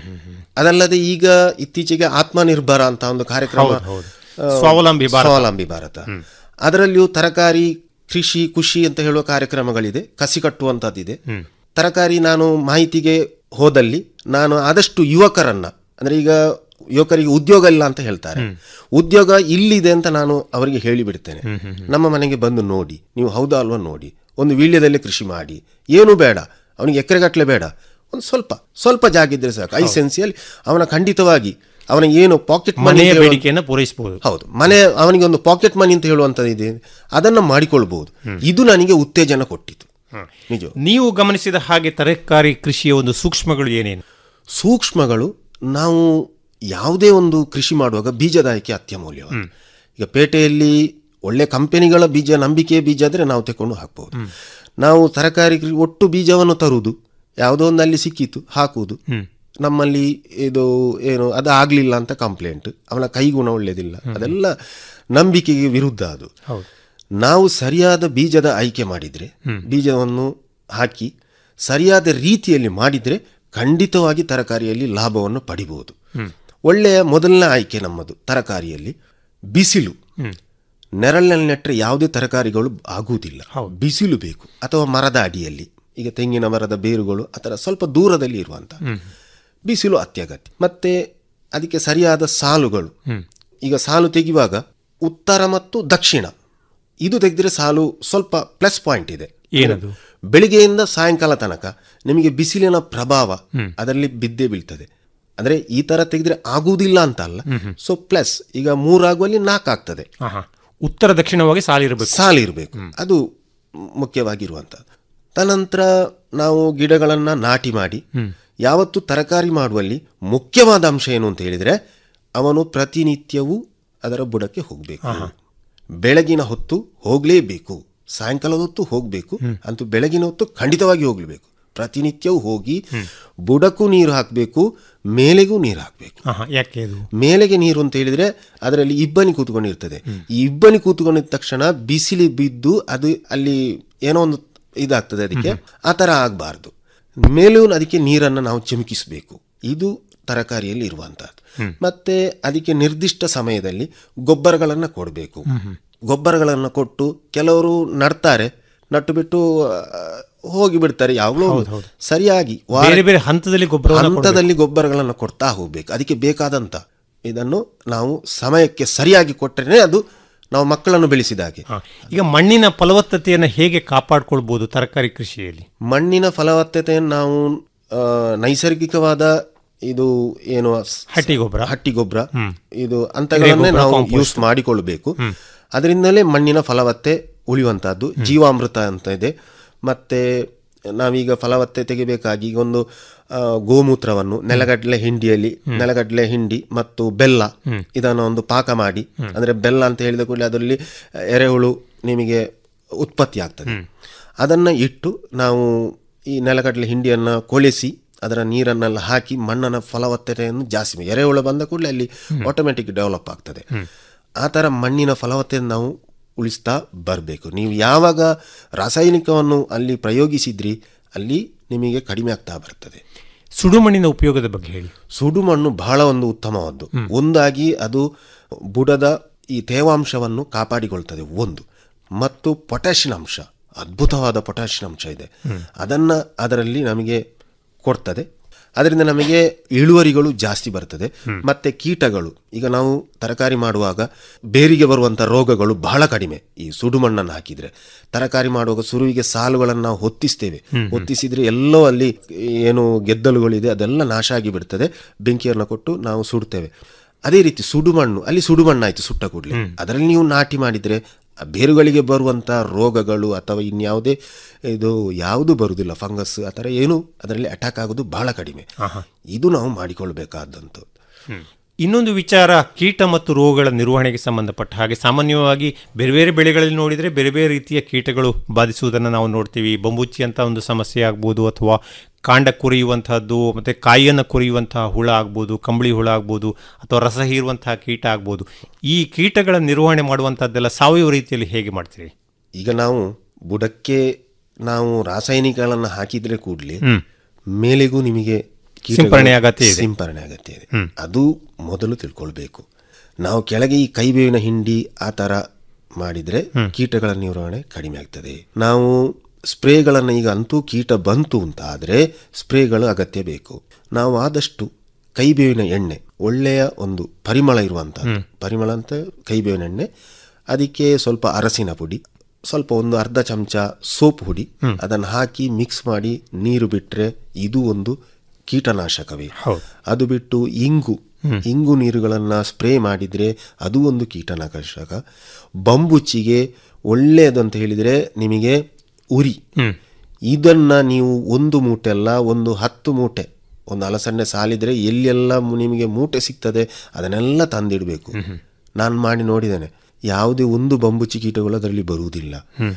S8: ಅದಲ್ಲದೆ ಈಗ ಇತ್ತೀಚೆಗೆ ಆತ್ಮನಿರ್ಭರ ಅಂತ ಒಂದು ಕಾರ್ಯಕ್ರಮ
S7: ಹೌದು, ಹೌದು.
S8: ಆ,
S7: ಸ್ವಾವಲಂಬಿ ಭಾರತ.
S8: ಸ್ವಾವಲಂಬಿ ಭಾರತ ಅದರಲ್ಲಿಯೂ ತರಕಾರಿ ಕೃಷಿ ಖುಷಿ ಅಂತ ಹೇಳುವ ಕಾರ್ಯಕ್ರಮಗಳಿದೆ ಕಸಿ ಕಟ್ಟುವಂತದ್ದಿದೆ ತರಕಾರಿ ನಾನು ಮಾಹಿತಿಗೆ ಹೋದಲ್ಲಿ ನಾನು ಆದಷ್ಟು ಯುವಕರನ್ನ ಅಂದ್ರೆ ಈಗ ಯುವಕರಿಗೆ ಉದ್ಯೋಗ ಇಲ್ಲ ಅಂತ ಹೇಳ್ತಾರೆ ಉದ್ಯೋಗ ಇಲ್ಲಿದೆ ಅಂತ ನಾನು ಅವರಿಗೆ ಹೇಳಿಬಿಡ್ತೇನೆ ನಮ್ಮ ಮನೆಗೆ ಬಂದು ನೋಡಿ ನೀವು ಹೌದಾ ಅಲ್ವಾ ನೋಡಿ ಒಂದು ವೀಳ್ಯದಲ್ಲಿ ಕೃಷಿ ಮಾಡಿ ಏನು ಬೇಡ ಅವನಿಗೆ ಎಕರೆಗಟ್ಟಲೆ ಬೇಡ ಒಂದು ಸ್ವಲ್ಪ ಸ್ವಲ್ಪ ಜಾಗ ಇದ್ರೆ ಸಾಕು ಐದು ಸೆನ್ಸಿಯಲ್ಲಿ ಅವನ ಖಂಡಿತವಾಗಿ ಅವನ ಏನು ಪಾಕೆಟ್ ಮನಿ
S7: ಮನೆಯ
S8: ಅಂತ ಹೇಳುವ-
S7: ಬೇಡಿಕೆಯನ್ನು ಪೂರೈಸಬಹುದು
S8: ಹೌದು ಮನೆ ಅವನಿಗೆ ಒಂದು ಪಾಕೆಟ್ ಮನಿ ಅಂತ ಹೇಳುವಂಥದ್ದು ಇದೆ ಅದನ್ನು ಮಾಡಿಕೊಳ್ಬಹುದು ಇದು ನನಗೆ ಉತ್ತೇಜನ ಕೊಟ್ಟಿತು ನಿಜ
S7: ನೀವು ಗಮನಿಸಿದ ಹಾಗೆ ತರಕಾರಿ ಕೃಷಿಯ ಒಂದು ಸೂಕ್ಷ್ಮಗಳು ಏನೇನು
S8: ಸೂಕ್ಷ್ಮಗಳು ನಾವು ಯಾವುದೇ ಒಂದು ಕೃಷಿ ಮಾಡುವಾಗ ಬೀಜದ ಆಯ್ಕೆ ಅತ್ಯಮೂಲ್ಯವಾದ ಈಗ ಪೇಟೆಯಲ್ಲಿ ಒಳ್ಳೆ ಕಂಪನಿಗಳ ಬೀಜ ನಂಬಿಕೆಯ ಬೀಜ ಆದರೆ ನಾವು ತಕೊಂಡು ಹಾಕ್ಬೋದು ನಾವು ತರಕಾರಿ ಕೃ- ಒಟ್ಟು ಬೀಜವನ್ನು ತರುವುದು ಯಾವುದೋ ಒಂದು ಅಲ್ಲಿ ಸಿಕ್ಕಿತು ಹಾಕುವುದು ನಮ್ಮಲ್ಲಿ ಇದು ಏನು ಅದು ಆಗಲಿಲ್ಲ ಅಂತ ಕಂಪ್ಲೇಂಟ್ ಅವನ ಕೈಗುಣ ಒಳ್ಳೆಯದಿಲ್ಲ ಅದೆಲ್ಲ ನಂಬಿಕೆಗೆ ವಿರುದ್ಧ ಅದು ನಾವು ಸರಿಯಾದ ಬೀಜದ ಆಯ್ಕೆ ಮಾಡಿದರೆ ಬೀಜವನ್ನು ಹಾಕಿ ಸರಿಯಾದ ರೀತಿಯಲ್ಲಿ ಮಾಡಿದರೆ ಖಂಡಿತವಾಗಿ ತರಕಾರಿಯಲ್ಲಿ ಲಾಭವನ್ನು ಪಡಿಬಹುದು ಒಳ್ಳೆಯ ಮೊದಲನೇ ಆಯ್ಕೆ ನಮ್ಮದು ತರಕಾರಿಯಲ್ಲಿ ಬಿಸಿಲು ನೆರಳಿನಲ್ಲಿ ನೆಟ್ಟರೆ ಯಾವುದೇ ತರಕಾರಿಗಳು ಆಗುವುದಿಲ್ಲ ಬಿಸಿಲು ಬೇಕು ಅಥವಾ ಮರದ ಅಡಿಯಲ್ಲಿ ಈಗ ತೆಂಗಿನ ಮರದ ಬೇರುಗಳು ಆ ಥರ ಸ್ವಲ್ಪ ದೂರದಲ್ಲಿ ಇರುವಂತ ಬಿಸಿಲು ಅತ್ಯಗತ್ಯ ಮತ್ತೆ ಅದಕ್ಕೆ ಸರಿಯಾದ ಸಾಲುಗಳು ಈಗ ಸಾಲು ತೆಗೆಯುವಾಗ ಉತ್ತರ ಮತ್ತು ದಕ್ಷಿಣ ಇದು ತೆಗೆದ್ರೆ ಸಾಲು ಸ್ವಲ್ಪ ಪ್ಲಸ್ ಪಾಯಿಂಟ್ ಇದೆ
S7: ಏನದು?
S8: ಬೆಳಿಗ್ಗೆಯಿಂದ ಸಾಯಂಕಾಲ ತನಕ ನಿಮಗೆ ಬಿಸಿಲಿನ ಪ್ರಭಾವ ಅದರಲ್ಲಿ ಬಿದ್ದೇ ಬೀಳ್ತದೆ ಅಂದ್ರೆ ಈ ತರ ತೆಗೆದ್ರೆ ಆಗುವುದಿಲ್ಲ ಅಂತ ಅಲ್ಲ ಸೊ ಪ್ಲಸ್ ಈಗ ಮೂರಾಗುವಲ್ಲಿ ನಾಲ್ಕು ಆಗ್ತದೆ
S7: ಆಹಾ. ಉತ್ತರ ದಕ್ಷಿಣವಾಗಿ ಸಾಲಿರಬೇಕು
S8: ಸಾಲು ಇರಬೇಕು ಅದು ಮುಖ್ಯವಾಗಿರುವಂಥದ್ದು ತದನಂತರ ನಾವು ಗಿಡಗಳನ್ನು ನಾಟಿ ಮಾಡಿ ಯಾವತ್ತು ತರಕಾರಿ ಮಾಡುವಲ್ಲಿ ಮುಖ್ಯವಾದ ಅಂಶ ಏನು ಅಂತ ಹೇಳಿದ್ರೆ ಅವನು ಪ್ರತಿನಿತ್ಯವೂ ಅದರ ಬುಡಕ್ಕೆ ಹೋಗಬೇಕು ಬೆಳಗಿನ ಹೊತ್ತು ಹೋಗಲೇಬೇಕು ಸಾಯಂಕಾಲದ ಹೊತ್ತು ಹೋಗಬೇಕು ಅಂತೂ ಬೆಳಗಿನ ಹೊತ್ತು ಖಂಡಿತವಾಗಿ ಹೋಗಲೇಬೇಕು ಪ್ರತಿನಿತ್ಯವೂ ಹೋಗಿ ಬುಡಕ್ಕೂ ನೀರು ಹಾಕಬೇಕು ಮೇಲೆಗೂ ನೀರು ಹಾಕಬೇಕು
S7: ಆಹಾ, ಯಾಕೆ ಅದು
S8: ಮೇಲೆಗೆ ನೀರು ಅಂತ ಹೇಳಿದ್ರೆ ಅದರಲ್ಲಿ ಇಬ್ಬನಿ ಕೂತ್ಕೊಂಡಿರ್ತದೆ ಈ ಇಬ್ಬನಿ ಕೂತ್ಕೊಂಡಿದ ತಕ್ಷಣ ಬಿಸಿಲಿ ಬಿದ್ದು ಅದು ಅಲ್ಲಿ ಏನೋ ಒಂದು ಇದಾಗ್ತದೆ ಅದಕ್ಕೆ ಆ ಥರ ಆಗಬಾರ್ದು ಮೇಲೂ ಅದಕ್ಕೆ ನೀರನ್ನು ನಾವು ಚಿಮುಕಿಸಬೇಕು ಇದು ತರಕಾರಿಯಲ್ಲಿ ಇರುವಂತಹದ್ದು ಮತ್ತೆ ಅದಕ್ಕೆ ನಿರ್ದಿಷ್ಟ ಸಮಯದಲ್ಲಿ ಗೊಬ್ಬರಗಳನ್ನು ಕೊಡಬೇಕು ಗೊಬ್ಬರಗಳನ್ನು ಕೊಟ್ಟು ಕೆಲವರು ನಡ್ತಾರೆ ನಟ್ಟು ಬಿಟ್ಟು ಆ, ಹೋಗಿ ಬಿಡ್ತಾರೆ ಯಾವಾಗಲೂ ಸರಿಯಾಗಿ ವಾರ-
S7: ಬೇರೆ ಬೇರೆ ಹಂತದಲ್ಲಿ ಗೊಬ್ಬರವನ್ನು
S8: ಹಂತದಲ್ಲಿ ಗೊಬ್ಬರಗಳನ್ನು ಕೊಡ್ತಾ ಹೋಗ್ಬೇಕು ಅದಕ್ಕೆ ಬೇಕಾದಂತ ಇದನ್ನು ನಾವು ಸಮಯಕ್ಕೆ ಸರಿಯಾಗಿ ಕೊಟ್ಟರೆ ಅದು ನಾವು ಮಕ್ಕಳನ್ನು ಬೆಳೆಸಿದ ಹಾಗೆ
S7: ಹಾ. ಈಗ ಮಣ್ಣಿನ ಫಲವತ್ತತೆಯನ್ನು ಹೇಗೆ ಕಾಪಾಡ್ಕೊಳ್ಬಹುದು ತರಕಾರಿ ಕೃಷಿಯಲ್ಲಿ
S8: ಮಣ್ಣಿನ ಫಲವತ್ತತೆಯನ್ನು ನಾವು ಆ, ನೈಸರ್ಗಿಕವಾದ ಇದು ಏನು ಸ್-
S7: ಹಟ್ಟಿ ಗೊಬ್ಬರ
S8: ಹಟ್ಟಿ ಗೊಬ್ಬರ ಇದು ಅಂತಗಳನ್ನೇ ನಾವು ಯೂಸ್ ಮಾಡಿಕೊಳ್ಳಬೇಕು ಅದರಿಂದಲೇ ಮಣ್ಣಿನ ಫಲವತ್ತೆ ಉಳಿಯುವಂತಹದ್ದು ಜೀವಾಮೃತ ಅಂತ ಇದೆ ಮತ್ತೆ ನಾವೀಗ ಫಲವತ್ತೆ ತೆಗಿಬೇಕಾಗಿ ಈಗ ಒಂದು ಆ, ಗೋಮೂತ್ರವನ್ನು ನೆಲಗಡಲೆ ಹಿಂಡಿಯಲ್ಲಿ ನೆಲಗಡಲೆ ಹಿಂಡಿ ಮತ್ತು ಬೆಲ್ಲ ಇದನ್ನು ಒಂದು ಪಾಕ ಮಾಡಿ ಅಂದ್ರೆ ಬೆಲ್ಲ ಅಂತ ಹೇಳಿದ ಕೂಡಲೇ ಅದರಲ್ಲಿ ಎರೆಹುಳು ನಿಮಗೆ ಉತ್ಪತ್ತಿ ಆಗ್ತದೆ ಅದನ್ನ ಇಟ್ಟು ನಾವು ಈ ನೆಲಗಡಲೆ ಹಿಂಡಿಯನ್ನು ಕೊಳೆಸಿ ಅದರ ನೀರನ್ನೆಲ್ಲ ಹಾಕಿ ಮಣ್ಣನ ಫಲವತ್ತತೆಯನ್ನು ಜಾಸ್ತಿ ಮಾಡಿ- ಎರೆಹುಳ ಬಂದ ಕೂಡಲೇ ಅಲ್ಲಿ ಆಟೋಮೆಟಿಕ್ ಡೆವಲಪ್ ಆಗ್ತದೆ ಆ ಥರ ಮಣ್ಣಿನ ಫಲವತ್ತತೆಯನ್ನು ನಾವು ಉಳಿಸ್ತಾ ಬರಬೇಕು ನೀವು ಯಾವಾಗ ರಾಸಾಯನಿಕವನ್ನು ಅಲ್ಲಿ ಪ್ರಯೋಗಿಸಿದ್ರಿ ಅಲ್ಲಿ ನಿಮಗೆ ಕಡಿಮೆ ಆಗ್ತಾ ಬರ್ತದೆ
S7: ಸುಡುಮಣ್ಣಿನ ಉಪಯೋಗದ ಬಗ್ಗೆ ಹೇಳಿ
S8: ಸುಡು ಮಣ್ಣು ಬಹಳ ಒಂದು ಉತ್ತಮವಾದ್ದು ಒಂದಾಗಿ ಅದು ಬುಡದ ಈ ತೇವಾಂಶವನ್ನು ಕಾಪಾಡಿಕೊಳ್ತದೆ ಒಂದು ಮತ್ತು ಪೊಟ್ಯಾಷಿಯಂ ಅಂಶ ಅದ್ಭುತವಾದ ಪೊಟ್ಯಾಷಿಯಂ ಅಂಶ ಇದೆ ಅದನ್ನು ಅದರಲ್ಲಿ ನಮಗೆ ಕೊಡ್ತದೆ ಅದರಿಂದ ನಮಗೆ ಇಳುವರಿಗಳು ಜಾಸ್ತಿ ಬರ್ತದೆ ಮತ್ತೆ ಕೀಟಗಳು ಈಗ ನಾವು ತರಕಾರಿ ಮಾಡುವಾಗ ಬೇರಿಗೆ ಬರುವಂಥ ರೋಗಗಳು ಬಹಳ ಕಡಿಮೆ ಈ ಸುಡು ಮಣ್ಣನ್ನು ಹಾಕಿದ್ರೆ ತರಕಾರಿ ಮಾಡುವಾಗ ಸುರುವಿಗೆ ಸಾಲುಗಳನ್ನು ನಾವು ಹೊತ್ತಿಸ್ತೇವೆ ಹೊತ್ತಿಸಿದ್ರೆ ಎಲ್ಲೋ ಅಲ್ಲಿ ಏನು ಗೆದ್ದಲುಗಳಿದೆ ಅದೆಲ್ಲ ನಾಶ ಆಗಿ ಬಿಡ್ತದೆ ಬೆಂಕಿಯನ್ನು ಕೊಟ್ಟು ನಾವು ಸುಡ್ತೇವೆ ಅದೇ ರೀತಿ ಸುಡುಮಣ್ಣು ಅಲ್ಲಿ ಸುಡುಮಣ್ಣಾಯ್ತು ಸುಟ್ಟ ಕೂಡಲೇ ಅದರಲ್ಲಿ ನೀವು ನಾಟಿ ಮಾಡಿದರೆ ಆ ಬೇರುಗಳಿಗೆ ಬರುವಂಥ ರೋಗಗಳು ಅಥವಾ ಇನ್ಯಾವುದೇ ಇದು ಯಾವುದು ಬರುವುದಿಲ್ಲ ಫಂಗಸ್ ಆ ಥರ ಏನು ಅದರಲ್ಲಿ ಅಟ್ಯಾಕ್ ಆಗೋದು ಬಹಳ ಕಡಿಮೆ ಇದು ನಾವು ಮಾಡಿಕೊಳ್ಬೇಕಾದಂಥದ್ದು
S7: ಇನ್ನೊಂದು ವಿಚಾರ ಕೀಟ ಮತ್ತು ರೋಗಗಳ ನಿರ್ವಹಣೆಗೆ ಸಂಬಂಧಪಟ್ಟ ಹಾಗೆ ಸಾಮಾನ್ಯವಾಗಿ ಬೇರೆ ಬೇರೆ ಬೆಳೆಗಳಲ್ಲಿ ನೋಡಿದರೆ ಬೇರೆ ಬೇರೆ ರೀತಿಯ ಕೀಟಗಳು ಬಾಧಿಸುವುದನ್ನು ನಾವು ನೋಡ್ತೀವಿ ಬಂಬುಚ್ಚಿ ಅಂತ ಒಂದು ಸಮಸ್ಯೆ ಆಗ್ಬೋದು ಅಥವಾ ಕಾಂಡ ಕೊರೆಯುವಂತಹದ್ದು ಮತ್ತು ಕಾಯಿಯನ್ನು ಕೊರೆಯುವಂತಹ ಹುಳ ಆಗ್ಬೋದು ಕಂಬಳಿ ಹುಳ ಆಗ್ಬೋದು ಅಥವಾ ರಸ ಹೀರುವಂತಹ ಕೀಟ ಆಗ್ಬೋದು ಈ ಕೀಟಗಳ ನಿರ್ವಹಣೆ ಮಾಡುವಂಥದ್ದೆಲ್ಲ ಸಾವಯವ ರೀತಿಯಲ್ಲಿ ಹೇಗೆ ಮಾಡ್ತೀರಿ
S8: ಈಗ ನಾವು ಬುಡಕ್ಕೆ ನಾವು ರಾಸಾಯನಿಕಗಳನ್ನು ಹಾಕಿದ್ರೆ ಕೂಡಲೇ ಮೇಲೆಗೂ ನಿಮಗೆ ಕೀಟಗಳು-
S7: ಸಿಂಪರಣೆ ಅಗತ್ಯ ಇದೆ.
S8: ಸಿಂಪರಣೆ ಅಗತ್ಯ ಇದೆ ಅದು ಮೊದಲು ತಿಳ್ಕೊಳ್ಬೇಕು ನಾವು ಕೆಳಗೆ ಈ ಕೈಬೇವಿನ ಹಿಂಡಿ ಆ ಥರ ಮಾಡಿದರೆ ಕೀಟಗಳ ನಿರ್ವಹಣೆ ಕಡಿಮೆ ಆಗ್ತದೆ ನಾವು ಸ್ಪ್ರೇಗಳನ್ನು ಈಗ ಅಂತೂ ಕೀಟ ಬಂತು ಅಂತ ಆದರೆ ಸ್ಪ್ರೇಗಳು ಅಗತ್ಯ ಬೇಕು ನಾವು ಆದಷ್ಟು ಕೈಬೇವಿನ ಎಣ್ಣೆ ಒಳ್ಳೆಯ ಒಂದು ಪರಿಮಳ ಇರುವಂಥದ್ದು ಪರಿಮಳ ಅಂತ ಕೈಬೇವಿನ ಎಣ್ಣೆ ಅದಕ್ಕೆ ಸ್ವಲ್ಪ ಅರಸಿನ ಪುಡಿ ಸ್ವಲ್ಪ ಒಂದು ಅರ್ಧ ಚಮಚ ಸೋಪ್ ಹುಡಿ ಅದನ್ನು ಹಾಕಿ ಮಿಕ್ಸ್ ಮಾಡಿ ನೀರು ಬಿಟ್ಟರೆ ಇದು ಒಂದು ಕೀಟನಾಶಕವೇ ಅದು ಬಿಟ್ಟು ಇಂಗು ಇಂಗು ನೀರುಗಳನ್ನು ಸ್ಪ್ರೇ ಮಾಡಿದರೆ ಅದು ಒಂದು ಕೀಟನಾಶಕ ಬಂಬುಚ್ಚಿಗೆ ಒಳ್ಳೆಯದು ಅಂತ ಹೇಳಿದರೆ ನಿಮಗೆ ಉರಿ ಇದನ್ನ ನೀವು ಒಂದು ಮೂಟೆ ಅಲ್ಲ ಒಂದು ಹತ್ತು ಮೂಟೆ ಒಂದು ಅಲಸಂಡೆ ಸಾಲಿದ್ರೆ ಎಲ್ಲೆಲ್ಲ ಮು- ನಿಮಗೆ ಮೂಟೆ ಸಿಗ್ತದೆ ಅದನ್ನೆಲ್ಲ ತಂದಿಡಬೇಕು ನಾನು ಮಾಡಿ ನೋಡಿದ್ದೇನೆ ಯಾವುದೇ ಒಂದು ಬಂಬುಚ್ಚಿ ಕೀಟಗಳು ಅದರಲ್ಲಿ ಬರುವುದಿಲ್ಲ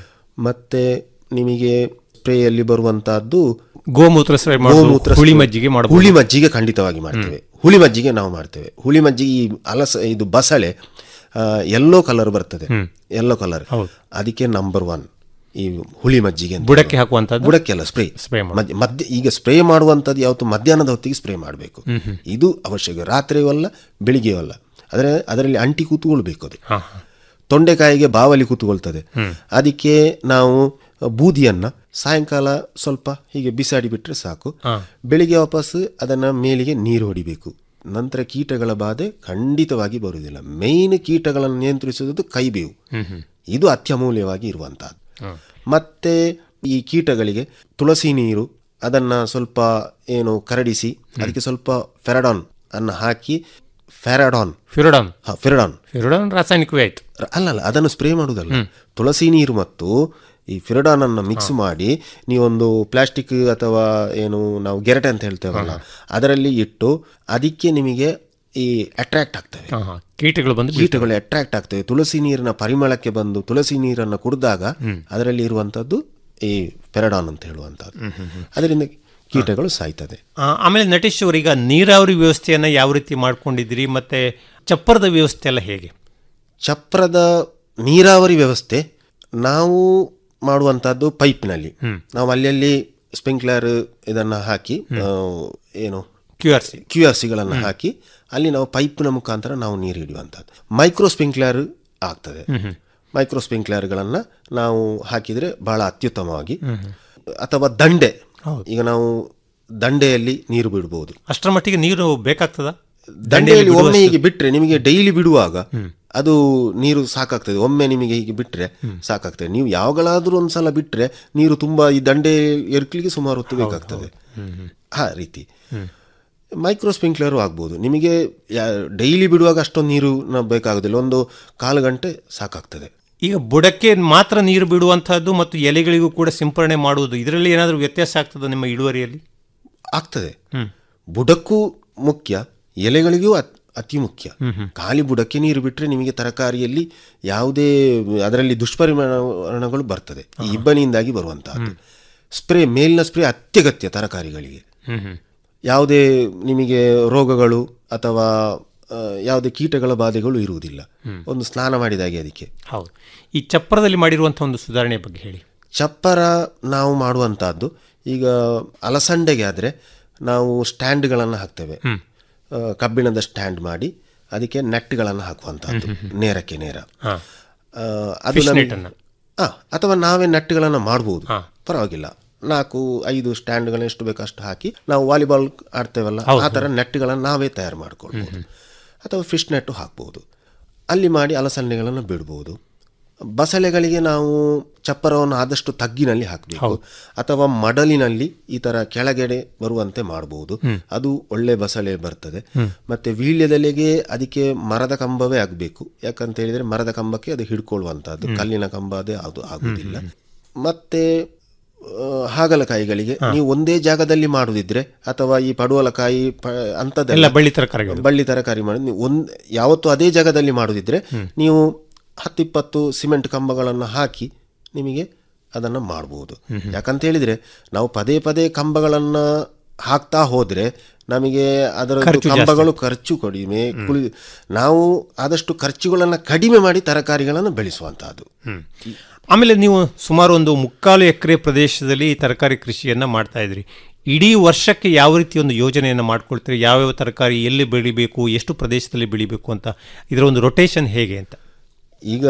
S8: ಮತ್ತೆ ನಿಮಗೆ ಸ್ಪ್ರೇಯಲ್ಲಿ ಬರುವಂತಹದ್ದು
S7: ಗೋಮೂತ್ರ ಸ್ಪ್ರೇ ಮಾಡೋದು,
S8: ಗೋಮೂತ್ರ
S7: ಹುಳಿ
S8: ಸ್ಪ್ರೇ.
S7: ಮಜ್ಜಿಗೆ ಮಾಡಬಹುದು.
S8: ಹುಳಿ ಮಜ್ಜಿಗೆ ಖಂಡಿತವಾಗಿ ಮಾಡ್ತೇವೆ ಹುಳಿ ಮಜ್ಜಿಗೆ ನಾವು ಮಾಡ್ತೇವೆ ಹುಳಿ ಮಜ್ಜಿಗೆ ಈ ಅಲಸ ಇದು ಬಸಳೆ ಎಲ್ಲೋ ಕಲರ್ ಬರ್ತದೆ ಎಲ್ಲೋ ಕಲರ್ ಅದಕ್ಕೆ ನಂಬರ್ ಒನ್ ಈ ಹುಳಿ ಮಜ್ಜಿಗೆ ಅಂತ
S7: ಬುಡಕ್ಕೆ ಹಾಕುವಂಥದ್ದು?
S8: ಬುಡಕ್ಕೆಲ್ಲ ಸ್ಪ್ರೇ
S7: ಸ್ಪ್ರೇ ಮಾಡೋದು.
S8: ಮಧ್ಯ ಈಗ ಸ್ಪ್ರೇ ಮಾಡುವಂಥದ್ದು ಯಾವತ್ತು ಮಧ್ಯಾಹ್ನದ ಹೊತ್ತಿಗೆ ಸ್ಪ್ರೇ ಮಾಡಬೇಕು ಇದು ಅವಶ್ಯಕ ರಾತ್ರಿಯೂ ಅಲ್ಲ ಬೆಳಿಗ್ಗೆಯೂ ಅಲ್ಲ ಅದರ ಅದರಲ್ಲಿ ಅಂಟಿ ಕೂತ್ಕೊಳ್ಬೇಕು ಅದು ತೊಂಡೆಕಾಯಿಗೆ ಬಾವಲಿ ಕೂತ್ಕೊಳ್ತದೆ ಅದಕ್ಕೆ ನಾವು ಬೂದಿಯನ್ನ ಸಾಯಂಕಾಲ ಸ್ವಲ್ಪ ಹೀಗೆ ಬಿಸಾಡಿ ಬಿಟ್ರೆ ಸಾಕು ಬೆಳಿಗ್ಗೆ ವಾಪಸ್ ಅದನ್ನ ಮೇಲಿಗೆ ನೀರು ಹೊಡಿಬೇಕು ನಂತರ ಕೀಟಗಳ ಬಾಧೆ ಖಂಡಿತವಾಗಿ ಬರುವುದಿಲ್ಲ ಮೇಯ್ನ್ ಕೀಟಗಳನ್ನು ನಿಯಂತ್ರಿಸುವುದು ಕೈಬೇವು ಇದು ಅತ್ಯಮೂಲ್ಯವಾಗಿ ಇರುವಂತಹದ್ದು ಮತ್ತೆ ಈ ಕೀಟಗಳಿಗೆ ತುಳಸಿ ನೀರು ಅದನ್ನ ಸ್ವಲ್ಪ ಏನು ಕರಡಿಸಿ ಅದಕ್ಕೆ ಸ್ವಲ್ಪ ಫೆರಡಾನ್ ಅನ್ನ ಹಾಕಿ ಫೆರಡಾನ್
S7: ಫಿರೋಡಾನ್
S8: ಹಾ ಫೆರಡಾನ್
S7: ಫಿರೋಡಾನ್ ರಾಸಾಯನಿಕವೇ ಆಯ್ತು
S8: ಅಲ್ಲಲ್ಲ ಅದನ್ನು ಸ್ಪ್ರೇ ಮಾಡುವುದಲ್ಲ ತುಳಸಿ ನೀರು ಮತ್ತು ಈ ಫಿರಡಾನ್ ಅನ್ನು ಮಿಕ್ಸ್ ಮಾಡಿ ನೀವೊಂದು ಪ್ಲಾಸ್ಟಿಕ್ ಅಥವಾ ಏನು ನಾವು ಗೆರಟೆ ಅಂತ ಹೇಳ್ತೇವಲ್ಲ ಅದರಲ್ಲಿ ಇಟ್ಟು ಅದಕ್ಕೆ ನಿಮಗೆ ಈ ಅಟ್ರಾಕ್ಟ್ ಆಗ್ತವೆ
S7: ಹಾ, ಹಾ. ಕೀಟಗಳು ಬಂದು ಬೀಳ್ತವೆ.
S8: ಕೀಟಗಳು ಅಟ್ರಾಕ್ಟ್ ಆಗ್ತವೆ ತುಳಸಿ ನೀರಿನ ಪರಿಮಳಕ್ಕೆ ಬಂದು ತುಳಸಿ ನೀರನ್ನು ಕುಡಿದಾಗ ಅದರಲ್ಲಿ ಇರುವಂತದ್ದು ಈ ಫೆರಡಾನ್ ಅಂತ ಹೇಳುವಂತದ್ದು ಅದರಿಂದ ಕೀಟಗಳು ಸಾಯ್ತದೆ
S7: ಆ, ಆಮೇಲೆ ನಟೇಶ್ ಅವರೀಗ ನೀರಾವರಿ ವ್ಯವಸ್ಥೆಯನ್ನ ಯಾವ ರೀತಿ ಮಾಡ್ಕೊಂಡಿದ್ದೀರಿ ಮತ್ತೆ ಚಪ್ಪರದ ವ್ಯವಸ್ಥೆ ಎಲ್ಲ ಹೇಗೆ
S8: ಚಪ್ರದ ನೀರಾವರಿ ವ್ಯವಸ್ಥೆ ನಾವು ಮಾಡುವಂತಹದ್ದು ಪೈಪ್ನಲ್ಲಿ ನಾವು ಅಲ್ಲಲ್ಲಿ ಸ್ಪ್ರಿಂಕ್ಲರ್ ಇದನ್ನ ಹಾಕಿ ಆ, ಏನು
S7: Q R C
S8: Q R ಸಿಗಳನ್ನು ಹಾಕಿ ಅಲ್ಲಿ ನಾವು ಪೈಪ್ನ ಮುಖಾಂತರ ನಾವು ನೀರು ಹಿಡಿಯುವಂಥದ್ದು ಮೈಕ್ರೋ ಸ್ಪ್ರಿಂಕ್ಲರ್ ಆಗ್ತದೆ ಮೈಕ್ರೋ ಸ್ಪ್ರಿಂಕ್ಲರ್ಗಳನ್ನು ನಾವು ಹಾಕಿದರೆ ಬಹಳ ಅತ್ಯುತ್ತಮವಾಗಿ ಅಥವಾ ದಂಡೆ ಈಗ ನಾವು ದಂಡೆಯಲ್ಲಿ ನೀರು ಬಿಡಬಹುದು
S7: ಅಷ್ಟರ ಮಟ್ಟಿಗೆ ನೀರು ಬೇಕಾಗ್ತದ
S8: ದಂಡೆಯಲ್ಲಿ ಒಮ್ಮೆ ಹೀಗೆ ಬಿಟ್ರೆ ನಿಮಗೆ ಡೈಲಿ ಬಿಡುವಾಗ ಅದು ನೀರು ಸಾಕಾಗ್ತದೆ ಒಮ್ಮೆ ನಿಮಗೆ ಹೀಗೆ ಬಿಟ್ರೆ ಸಾಕಾಗ್ತದೆ ನೀವು ಯಾವಾಗಲಾದ್ರೂ ಒಂದ್ಸಲ ಬಿಟ್ರೆ ನೀರು ತುಂಬಾ ಈ ದಂಡೆ ಎರಕ್ಲಿಗೆ ಸುಮಾರು ಹೊತ್ತು ಬೇಕಾಗ್ತದೆ ಆ ರೀತಿ ಮೈಕ್ರೋ ಸ್ಪ್ರಿಂಕ್ಲರು ಆಗ್ಬೋದು ನಿಮಗೆ ಡೈಲಿ ಬಿಡುವಾಗ ಅಷ್ಟೊಂದು ನೀರು ನ- ಬೇಕಾಗೋದಿಲ್ಲ ಒಂದು ಕಾಲು ಗಂಟೆ ಸಾಕಾಗ್ತದೆ
S7: ಈಗ ಬುಡಕ್ಕೆ ಮಾತ್ರ ನೀರು ಬಿಡುವಂತಹದ್ದು ಮತ್ತು ಎಲೆಗಳಿಗೂ ಕೂಡ ಸಿಂಪರಣೆ ಮಾಡುವುದು ಇದರಲ್ಲಿ ಏನಾದರೂ ವ್ಯತ್ಯಾಸ ಆಗ್ತದ ನಿಮ್ಮ ಇಳುವರಿಯಲ್ಲಿ
S8: ಆಗ್ತದೆ ಬುಡಕ್ಕೂ ಮುಖ್ಯ ಎಲೆಗಳಿಗೂ ಅತ್- ಅತಿ ಮುಖ್ಯ ಖಾಲಿ ಬುಡಕ್ಕೆ ನೀರು ಬಿಟ್ಟರೆ ನಿಮಗೆ ತರಕಾರಿಯಲ್ಲಿ ಯಾವುದೇ ಅದರಲ್ಲಿ ದುಷ್ಪರಿಣಾಮಗಳು ಬರ್ತದೆ ಈ ಇಬ್ಬನಿಯಿಂದಾಗಿ ಬರುವಂತಹದ್ದು ಸ್ಪ್ರೇ ಮೇಲಿನ ಸ್ಪ್ರೇ ಅತ್ಯಗತ್ಯ ತರಕಾರಿಗಳಿಗೆ ಯಾವುದೇ ನಿಮಗೆ ರೋಗಗಳು ಅಥವಾ ಆ, ಯಾವುದೇ ಕೀಟಗಳ ಬಾಧೆಗಳು ಇರುವುದಿಲ್ಲ ಒಂದು ಸ್ನಾನ ಮಾಡಿದಾಗೆ ಅದಕ್ಕೆ
S7: ಹೌದು ಈ ಚಪ್ಪರದಲ್ಲಿ ಮಾಡಿರುವಂಥ ಒಂದು ಸುಧಾರಣೆ ಬಗ್ಗೆ ಹೇಳಿ
S8: ಚಪ್ಪರ ನಾವು ಮಾಡುವಂತಹದ್ದು ಈಗ ಅಲಸಂಡೆಗೆ ಆದರೆ ನಾವು ಸ್ಟ್ಯಾಂಡ್ಗಳನ್ನು ಹಾಕ್ತೇವೆ ಆ, ಕಬ್ಬಿಣದ ಸ್ಟ್ಯಾಂಡ್ ಮಾಡಿ ಅದಕ್ಕೆ ನೆಟ್ಗಳನ್ನು ಹಾಕುವಂತಹದ್ದು ನೇರಕ್ಕೆ ನೇರ
S7: ಹಾ.
S8: ಆ, ಅದು
S7: Fish
S8: ನಮಗೆ-
S7: net ಅನ್ನ?
S8: ಆ, ಅಥವಾ ನಾವೇ ನೆಟ್ಗಳನ್ನು ಮಾಡ್ಬೋದು ಪರವಾಗಿಲ್ಲ ನಾಲ್ಕು ಐದು ಸ್ಟ್ಯಾಂಡ್ಗಳನ್ನ ಎಷ್ಟು ಬೇಕೋ ಅಷ್ಟು ಹಾಕಿ ನಾವು ವಾಲಿಬಾಲ್ ಆಡ್ತೇವಲ್ಲ ಆ ಥರ ನೆಟ್ಗಳನ್ನು ನಾವೇ ತಯಾರು ಮಾಡ್ಕೊಳ್ಬೋದು ಅಥವಾ ಫಿಶ್ ನೆಟ್ಟು ಹಾಕ್ಬೋದು ಅಲ್ಲಿ ಮಾಡಿ ಅಲಸಂಡೆಗಳನ್ನು ಬಿಡ್ಬೋದು ಬಸಳೆಗಳಿಗೆ ನಾವು ಚಪ್ಪರವನ್ನು ಆದಷ್ಟು ತಗ್ಗಿನಲ್ಲಿ ಹಾಕಬೇಕು ಅಥವಾ ಮಡಲಿನಲ್ಲಿ ಈ ತರ ಕೆಳಗಡೆ ಬರುವಂತೆ ಮಾಡಬಹುದು ಅದು ಒಳ್ಳೆ ಬಸಳೆ ಬರ್ತದೆ ಮತ್ತೆ ವೀಳ್ಯದೆಲೆಗೆ ಅದಕ್ಕೆ ಮರದ ಕಂಬವೇ ಆಗಬೇಕು ಯಾಕಂತ ಹೇಳಿದ್ರೆ ಮರದ ಕಂಬಕ್ಕೆ ಅದು ಹಿಡ್ಕೊಳ್ಳುವಂತಹದ್ದು ಕಲ್ಲಿನ ಕಂಬ ಅದೇ ಅದು ಆಗುದಿಲ್ಲ ಮತ್ತೆ ಆ, ಹಾಗಲಕಾಯಿಗಳಿಗೆ ನೀವು ಒಂದೇ ಜಾಗದಲ್ಲಿ ಮಾಡುದಿದ್ರೆ ಅಥವಾ ಈ ಪಡುವಲಕಾಯಿ ಪ-
S7: ಎಲ್ಲ
S8: ಅಂಥದ್ದೆಲ್ಲ
S7: ಬಳ್ಳಿ ತರಕಾರಿಗಳು
S8: ಬಳ್ಳಿ ತರಕಾರಿ ಮಾಡಿ ನೀವು ಒಂದ್ ಯಾವತ್ತು ಅದೇ ಜಾಗದಲ್ಲಿ ಮಾಡುದಿದ್ರೆ ನೀವು ಹತ್ತಿಪ್ಪತ್ತು ಸಿಮೆಂಟ್ ಕಂಬಗಳನ್ನು ಹಾಕಿ ನಿಮಗೆ ಅದನ್ನು ಮಾಡ್ಬೋದು ಯಾಕಂತ ಹೇಳಿದ್ರೆ ನಾವು ಪದೇ ಪದೇ ಕಂಬಗಳನ್ನ ಹಾಕ್ತಾ ಹೋದ್ರೆ ನಮಗೆ ಅದರ
S7: ಖರ್ಚು ಜಾಸ್ತಿ.
S8: ಕಂಬಗಳು ಖರ್ಚು ಕಡಿಮೆ ಕುಳಿ ನಾವು ಆದಷ್ಟು ಖರ್ಚುಗಳನ್ನು ಕಡಿಮೆ ಮಾಡಿ ತರಕಾರಿಗಳನ್ನು ಬೆಳೆಸುವಂತಹದ್ದು
S7: ಆಮೇಲೆ ನೀವು ಸುಮಾರು ಒಂದು ಮುಕ್ಕಾಲು ಎಕರೆ ಪ್ರದೇಶದಲ್ಲಿ ಈ ತರಕಾರಿ ಕೃಷಿಯನ್ನ ಮಾಡ್ತಾ ಇದ್ರಿ ಇಡೀ ವರ್ಷಕ್ಕೆ ಯಾವ ರೀತಿ ಒಂದು ಯೋಜನೆಯನ್ನು ಮಾಡ್ಕೊಳ್ತೀರಿ ಯಾವ್ಯಾವ ತರಕಾರಿ ಎಲ್ಲಿ ಬೆಳಿಬೇಕು ಎಷ್ಟು ಪ್ರದೇಶದಲ್ಲಿ ಬೆಳಿಬೇಕು ಅಂತ ಇದರ ಒಂದು ರೊಟೇಷನ್ ಹೇಗೆ ಅಂತ
S8: ಈಗ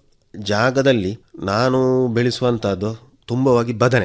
S8: ಜಾಗದಲ್ಲಿ ನಾನು ಬೆಳೆಸುವಂತಹದ್ದು ತುಂಬವಾಗಿ ಬದನೆ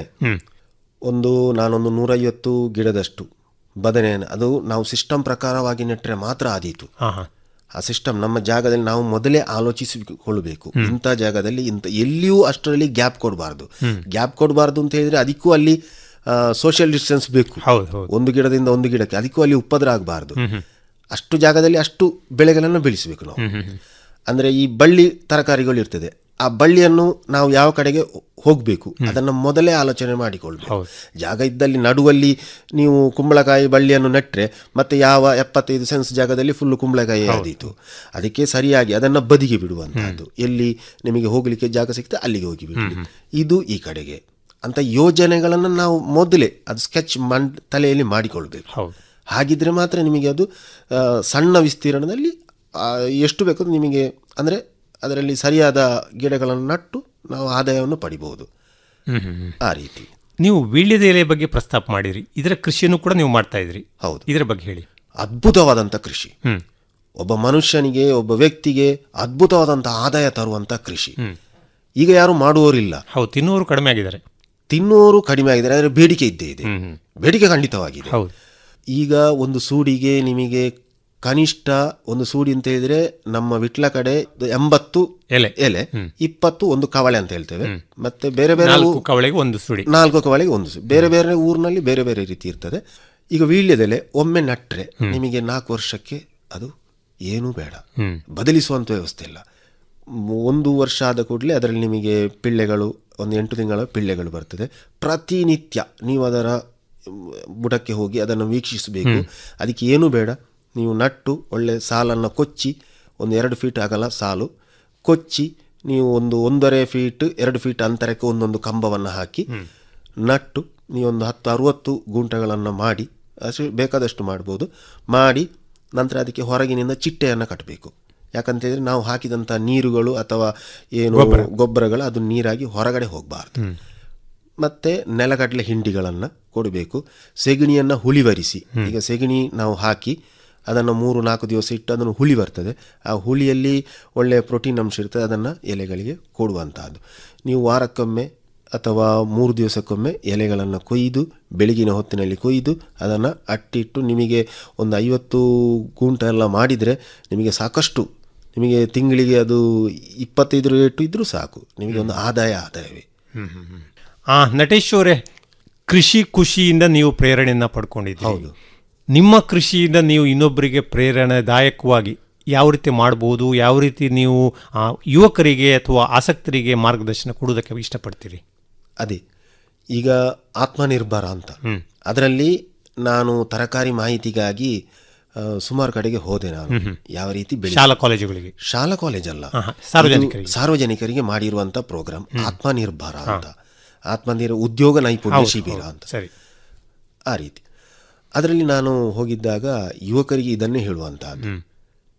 S8: ಒಂದು ನಾನೊಂದು ನೂರೈವತ್ತು ಗಿಡದಷ್ಟು ಬದನೆಯನ್ನು ಅದು ನಾವು ಸಿಸ್ಟಮ್ ಪ್ರಕಾರವಾಗಿ ನೆಟ್ಟರೆ ಮಾತ್ರ ಆದೀತು
S7: ಹಾ ಹಾ
S8: ಆ ಸಿಸ್ಟಮ್ ನಮ್ಮ ಜಾಗದಲ್ಲಿ ನಾವು ಮೊದಲೇ ಆಲೋಚಿಸಿಕೊಳ್ಳಬೇಕು ಇಂಥ ಜಾಗದಲ್ಲಿ ಇಂಥ ಎಲ್ಲಿಯೂ ಅಷ್ಟರಲ್ಲಿ ಗ್ಯಾಪ್ ಕೊಡಬಾರ್ದು ಗ್ಯಾಪ್ ಕೊಡಬಾರ್ದು ಅಂತ ಹೇಳಿದ್ರೆ ಅದಕ್ಕೂ ಅಲ್ಲಿ ಸೋಷಿಯಲ್ ಡಿಸ್ಟೆನ್ಸ್ ಬೇಕು
S7: ಹೌದು ಹೌದು
S8: ಒಂದು ಗಿಡದಿಂದ ಒಂದು ಗಿಡಕ್ಕೆ ಅದಕ್ಕೂ ಅಲ್ಲಿ ಉಪದ್ರ ಆಗಬಾರ್ದು ಅಷ್ಟು ಜಾಗದಲ್ಲಿ ಅಷ್ಟು ಬೆಳೆಗಳನ್ನು ಬೆಳೆಸಬೇಕು ನಾವು ಅಂದ್ರೆ ಈ ಬಳ್ಳಿ ತರಕಾರಿಗಳು ಇರ್ತದೆ ಆ ಬಳ್ಳಿಯನ್ನು ನಾವು ಯಾವ ಕಡೆಗೆ ಹೋಗಬೇಕು ಅದನ್ನು ಮೊದಲೇ ಆಲೋಚನೆ ಮಾಡಿಕೊಳ್ಬೇಕು ಜಾಗ ಇದ್ದಲ್ಲಿ ನಡುವಲ್ಲಿ ನೀವು ಕುಂಬಳಕಾಯಿ ಬಳ್ಳಿಯನ್ನು ನೆಟ್ಟರೆ ಮತ್ತೆ ಯಾವ ಎಪ್ಪತ್ತೈದು ಸೆನ್ಸ್ ಜಾಗದಲ್ಲಿ ಫುಲ್ ಕುಂಬಳಕಾಯಿ ಆದೀತು ಅದಕ್ಕೆ ಸರಿಯಾಗಿ ಅದನ್ನು ಬದಿಗೆ ಬಿಡುವಂತಹದ್ದು ಎಲ್ಲಿ ನಿಮಗೆ ಹೋಗಲಿಕ್ಕೆ ಜಾಗ ಸಿಗ್ತದೆ ಅಲ್ಲಿಗೆ ಹೋಗಿ ಬಿಡಿ ಇದು ಈ ಕಡೆಗೆ ಅಂತ ಯೋಜನೆಗಳನ್ನು ನಾವು ಮೊದಲೇ ಅದು ಸ್ಕೆಚ್ ಮಣ್ ತಲೆಯಲ್ಲಿ ಮಾಡಿಕೊಳ್ಬೇಕು
S7: ಹೌದು
S8: ಹಾಗಿದ್ರೆ ಮಾತ್ರ ನಿಮಗೆ ಅದು ಆ, ಸಣ್ಣ ವಿಸ್ತೀರ್ಣದಲ್ಲಿ ಆ, ಎಷ್ಟು ಬೇಕು ನಿಮಗೆ ಅಂದರೆ ಅದರಲ್ಲಿ ಸರಿಯಾದ ಗಿಡಗಳನ್ನು ನಟ್ಟು ನಾವು ಆದಾಯವನ್ನು ಪಡಿಬಹುದು
S7: ಹ್ಮ್ ಹ್ಮ್ ಹ್ಮ್.
S8: ಆ ರೀತಿ
S7: ನೀವು ವೀಳ್ಯದ ಎಲೆ ಬಗ್ಗೆ ಪ್ರಸ್ತಾಪ ಮಾಡಿರಿ ಇದರ ಕೃಷಿಯನ್ನು ಕೂಡ ನೀವು ಮಾಡ್ತಾ ಇದ್ರಿ
S8: ಹೌದು
S7: ಇದರ ಬಗ್ಗೆ ಹೇಳಿ
S8: ಅದ್ಭುತವಾದಂಥ ಕೃಷಿ
S7: ಹ್ಮ್
S8: ಒಬ್ಬ ಮನುಷ್ಯನಿಗೆ ಒಬ್ಬ ವ್ಯಕ್ತಿಗೆ ಅದ್ಭುತವಾದಂಥ ಆದಾಯ ತರುವಂಥ ಕೃಷಿ ಈಗ ಯಾರು ಮಾಡುವವರಿಲ್ಲ
S7: ಹೌದು ತಿನ್ನುವರು ಕಡಿಮೆ ಆಗಿದ್ದಾರೆ
S8: ತಿನ್ನುವವರು ಕಡಿಮೆ ಆಗಿದ್ದಾರೆ ಆದರೆ ಬೇಡಿಕೆ ಇದ್ದೇ ಇದೆ
S7: ಹ್ಮ್ ಹ್ಮ್.
S8: ಬೇಡಿಕೆ ಖಂಡಿತವಾಗಿದೆ
S7: ಹೌದು
S8: ಈಗ ಒಂದು ಸೂಡಿಗೆ ನಿಮಗೆ ಕನಿಷ್ಠ ಒಂದು ಸೂಡಿ ಅಂತ ಹೇಳಿದ್ರೆ ನಮ್ಮ ವಿಟ್ಲ ಕಡೆ ಎಂಬತ್ತು
S7: ಎಲೆ
S8: ಎಲೆ ಇಪ್ಪತ್ತು ಒಂದು ಕವಳೆ ಅಂತ ಹೇಳ್ತೇವೆ ಮತ್ತೆ ಬೇರೆ ಬೇರೆ
S7: ನಾಲ್ಕು
S8: ಊ-
S7: ಕವಳೆಗೆ ಒಂದು ಸುಡಿ
S8: ನಾಲ್ಕು ಕವಳೆಗೆ ಒಂದು ಸು- ಬೇರೆ ಬೇರೆ ಊರಿನಲ್ಲಿ ಬೇರೆ ಬೇರೆ ರೀತಿ ಇರ್ತದೆ ಈಗ ವೀಳ್ಯದೆಲೆ ಒಮ್ಮೆ ನಟ್ರೆ ನಿಮಗೆ ನಾಲ್ಕು ವರ್ಷಕ್ಕೆ ಅದು ಏನೂ ಬೇಡ
S7: ಹ್ಮ್.
S8: ಬದಲಿಸುವಂತ ವ್ಯವಸ್ಥೆ ಇಲ್ಲ ಮ್- ಒಂದು ವರ್ಷ ಆದ ಕೂಡಲೇ ಅದರಲ್ಲಿ ನಿಮಗೆ ಪಿಳ್ಳೆಗಳು ಒಂದು ಎಂಟು ತಿಂಗಳ ಪಿಳ್ಳೆಗಳು ಬರ್ತದೆ ಪ್ರತಿನಿತ್ಯ ನೀವು ಅದರ ಮ್, ಬುಡಕ್ಕೆ ಹೋಗಿ ಅದನ್ನು ವೀಕ್ಷಿಸಬೇಕು ಅದಕ್ಕೆ ಏನೂ ಬೇಡ ನೀವು ನಟ್ಟು ಒಳ್ಳೆ ಸಾಲನ್ನು ಕೊಚ್ಚಿ ಒಂದು ಎರಡು ಫೀಟ್ ಅಗಲ ಸಾಲು ಕೊಚ್ಚಿ ನೀವು ಒಂದು ಒಂದೂವರೆ ಫೀಟ್ ಎರಡು ಫೀಟ್ ಅಂತರಕ್ಕೆ ಒಂದೊಂದು ಕಂಬವನ್ನು ಹಾಕಿ ನಟ್ಟು ನೀವೊಂದು ಹತ್ತು ಅರುವತ್ತು ಗುಂಟಗಳನ್ನು ಮಾಡಿ ಅಷ್ಟು ಬೇಕಾದಷ್ಟು ಮಾಡ್ಬೋದು ಮಾಡಿ ನಂತರ ಅದಕ್ಕೆ ಹೊರಗಿನಿಂದ ಚಿಟ್ಟೆಯನ್ನು ಕಟ್ಟಬೇಕು ಯಾಕಂತ ಹೇಳಿದ್ರೆ ನಾವು ಹಾಕಿದಂಥ ನೀರುಗಳು ಅಥವಾ ಏನು ಗೊಬ್ಬರಗಳು ಅದು ನೀರಾಗಿ ಹೊರಗಡೆ ಹೋಗಬಾರ್ದು ಮತ್ತೆ ನೆಲಗಡಲೆ ಹಿಂಡಿಗಳನ್ನು ಕೊಡಬೇಕು ಸೆಗಣಿಯನ್ನು ಹುಳಿವರಿಸಿ ಈಗ ಸೆಗಣಿ ನಾವು ಹಾಕಿ ಅದನ್ನು ಮೂರು ನಾಲ್ಕು ದಿವಸ ಇಟ್ಟು ಅದನ್ನು ಹುಳಿ ಬರ್ತದೆ ಆ ಹುಳಿಯಲ್ಲಿ ಒಳ್ಳೆಯ ಪ್ರೋಟೀನ್ ಅಂಶ ಇರ್ತದೆ ಅದನ್ನು ಎಲೆಗಳಿಗೆ ಕೊಡುವಂತಹದ್ದು ನೀವು ವಾರಕ್ಕೊಮ್ಮೆ ಅಥವಾ ಮೂರು ದಿವಸಕ್ಕೊಮ್ಮೆ ಎಲೆಗಳನ್ನು ಕೊಯ್ದು ಬೆಳಗಿನ ಹೊತ್ತಿನಲ್ಲಿ ಕೊಯ್ದು ಅದನ್ನು ಅಟ್ಟಿಟ್ಟು ನಿಮಗೆ ಒಂದು ಐವತ್ತು ಗುಂಟ ಎಲ್ಲ ಮಾಡಿದರೆ ನಿಮಗೆ ಸಾಕಷ್ಟು ನಿಮಗೆ ತಿಂಗಳಿಗೆ ಅದು ಇಪ್ಪತ್ತೈದು ರೇಟು ಇದ್ದರೂ ಸಾಕು ನಿಮಗೆ ಒಂದು ಆದಾಯ ಆದಾಯವೇ
S7: ಆ ನಟೇಶ್ ಅವರೇ ಕೃಷಿ ಖುಷಿಯಿಂದ ನೀವು ಪ್ರೇರಣೆಯನ್ನ ಪಡ್ಕೊಂಡಿದ್ದೀರಿ
S8: ಹೌದು.
S7: ನಿಮ್ಮ ಕೃಷಿಯಿಂದ ನೀವು ಇನ್ನೊಬ್ಬರಿಗೆ ಪ್ರೇರಣೆದಾಯಕವಾಗಿ ಯಾವ ರೀತಿ ಮಾಡಬಹುದು ಯಾವ ರೀತಿ ನೀವು ಆ, ಯುವಕರಿಗೆ ಅಥವಾ ಆಸಕ್ತರಿಗೆ ಮಾರ್ಗದರ್ಶನ ಕೊಡುವುದಕ್ಕೆ ಇಷ್ಟಪಡ್ತೀರಿ
S8: ಅದೇ ಈಗ ಆತ್ಮನಿರ್ಭರ ಅಂತ ಅದರಲ್ಲಿ ನಾನು ತರಕಾರಿ ಮಾಹಿತಿಗಾಗಿ ಆ, ಸುಮಾರು ಕಡೆಗೆ ಹೋದೆ ನಾನು ಯಾವ ರೀತಿ ಬೆಳೆ
S7: ಶಾಲಾ ಕಾಲೇಜುಗಳಿಗೆ
S8: ಶಾಲಾ ಕಾಲೇಜ್ ಅಲ್ಲ
S7: ಆಹಾ, ಸಾರ್ವಜನಿಕರಿಗೆ.
S8: ಇದು ಸಾರ್ವಜನಿಕರಿಗೆ ಮಾಡಿರುವಂತ ಪ್ರೋಗ್ರಾಮ್ ಆತ್ಮನಿರ್ಭರ ಅಂತ ಆತ್ಮನಿರ್ ಉದ್ಯೋಗ ನೈಪುಣ್ಯ
S7: ಹೌದು,
S8: ಶಿಬಿರ
S7: ಹೌದು,
S8: ಅಂತ
S7: ಸರಿ
S8: ಆ ರೀತಿ ಅದರಲ್ಲಿ ನಾನು ಹೋಗಿದ್ದಾಗ ಯುವಕರಿಗೆ ಇದನ್ನೇ ಹೇಳುವಂತಹದ್ದು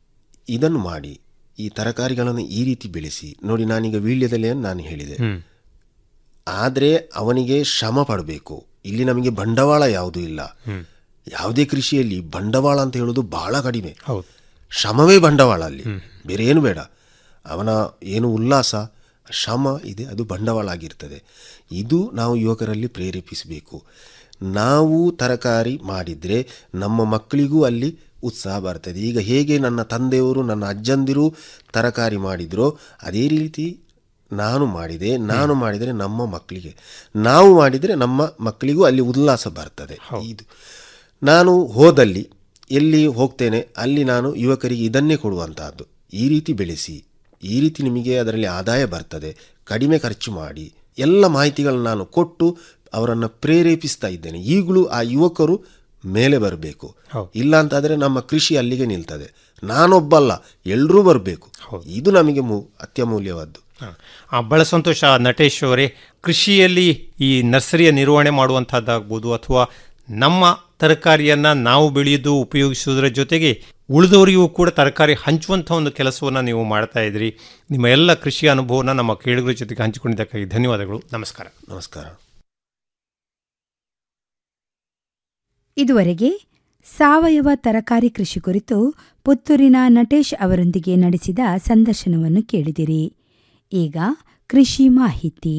S8: ಇದನ್ನು ಮಾಡಿ ಈ ತರಕಾರಿಗಳನ್ನು ಈ ರೀತಿ ಬೆಳೆಸಿ ನೋಡಿ ನಾನೀಗ ವೀಳ್ಯದೆಲೆ ನಾನು ಹೇಳಿದೆ ಆದರೆ ಅವನಿಗೆ ಶ್ರಮ ಪಡಬೇಕು ಇಲ್ಲಿ ನಮಗೆ ಬಂಡವಾಳ ಯಾವುದೂ ಇಲ್ಲ ಯಾವುದೇ ಕೃಷಿಯಲ್ಲಿ ಬಂಡವಾಳ ಅಂತ ಹೇಳೋದು ಬಹಳ ಕಡಿಮೆ
S7: ಹೌದು
S8: ಶ್ರಮವೇ ಬಂಡವಾಳ ಅಲ್ಲಿ ಬೇರೆ ಏನು ಬೇಡ ಅವನ ಏನು ಉಲ್ಲಾಸ ಶ್ರಮ ಇದೆ ಅದು ಬಂಡವಾಳ ಆಗಿರ್ತದೆ ಇದು ನಾವು ಯುವಕರಲ್ಲಿ ಪ್ರೇರೇಪಿಸಬೇಕು ನಾವು ತರಕಾರಿ ಮಾಡಿದರೆ ನಮ್ಮ ಮಕ್ಕಳಿಗೂ ಅಲ್ಲಿ ಉತ್ಸಾಹ ಬರ್ತದೆ ಈಗ ಹೇಗೆ ನನ್ನ ತಂದೆಯವರು ನನ್ನ ಅಜ್ಜಂದಿರು ತರಕಾರಿ ಮಾಡಿದ್ರೋ ಅದೇ ರೀತಿ ನಾನು ಮಾಡಿದೆ ನಾನು ಮಾಡಿದರೆ ನಮ್ಮ ಮಕ್ಕಳಿಗೆ ನಾವು ಮಾಡಿದರೆ ನಮ್ಮ ಮಕ್ಕಳಿಗೂ ಅಲ್ಲಿ ಉಲ್ಲಾಸ ಬರ್ತದೆ ಇದು ನಾನು ಹೋದಲ್ಲಿ ಎಲ್ಲಿ ಹೋಗ್ತೇನೆ ಅಲ್ಲಿ ನಾನು ಯುವಕರಿಗೆ ಇದನ್ನೇ ಕೊಡುವಂತಹದ್ದು ಈ ರೀತಿ ಬೆಳೆಸಿ ಈ ರೀತಿ ನಿಮಗೆ ಅದರಲ್ಲಿ ಆದಾಯ ಬರ್ತದೆ ಕಡಿಮೆ ಖರ್ಚು ಮಾಡಿ ಎಲ್ಲ ಮಾಹಿತಿಗಳನ್ನು ನಾನು ಕೊಟ್ಟು ಅವರನ್ನು ಪ್ರೇರೇಪಿಸ್ತಾ ಇದ್ದೇನೆ ಈಗಲೂ ಆ ಯುವಕರು ಮೇಲೆ ಬರಬೇಕು ಇಲ್ಲ ಅಂತಾದರೆ ನಮ್ಮ ಕೃಷಿ ಅಲ್ಲಿಗೆ ನಿಲ್ತದೆ ನಾನೊಬ್ಬಲ್ಲ ಎಲ್ಲರೂ ಬರಬೇಕು ಇದು ನಮಗೆ ಮೂ ಅತ್ಯಮೂಲ್ಯವಾದ್ದು
S7: ಆ, ಬಹಳ ಸಂತೋಷ ನಟೇಶ್ ಅವರೇ ಕೃಷಿಯಲ್ಲಿ ಈ ನರ್ಸರಿಯ ನಿರ್ವಹಣೆ ಮಾಡುವಂಥದ್ದಾಗ್ಬೋದು ಅಥವಾ ನಮ್ಮ ತರಕಾರಿಯನ್ನು ನಾವು ಬೆಳೆಯೋದು ಉಪಯೋಗಿಸುವುದರ ಜೊತೆಗೆ ಉಳಿದವರಿಗೂ ಕೂಡ ತರಕಾರಿ ಹಂಚುವಂಥ ಒಂದು ಕೆಲಸವನ್ನು ನೀವು ಮಾಡ್ತಾ ಇದ್ರಿ ನಿಮ್ಮ ಎಲ್ಲ ಕೃಷಿ ಅನುಭವನ ನಮ್ಮ ಕೇಳುಗರ ಜೊತೆಗೆ ಹಂಚಿಕೊಂಡಿದ್ದಕ್ಕಾಗಿ ಧನ್ಯವಾದಗಳು ನಮಸ್ಕಾರ
S8: ನಮಸ್ಕಾರ
S2: ಇದುವರೆಗೆ ಸಾವಯವ ತರಕಾರಿ ಕೃಷಿ ಕುರಿತು ಪುತ್ತೂರಿನ ನಟೇಶ್ ಅವರೊಂದಿಗೆ ನಡೆಸಿದ ಸಂದರ್ಶನವನ್ನು ಕೇಳಿದಿರಿ ಈಗ ಕೃಷಿ ಮಾಹಿತಿ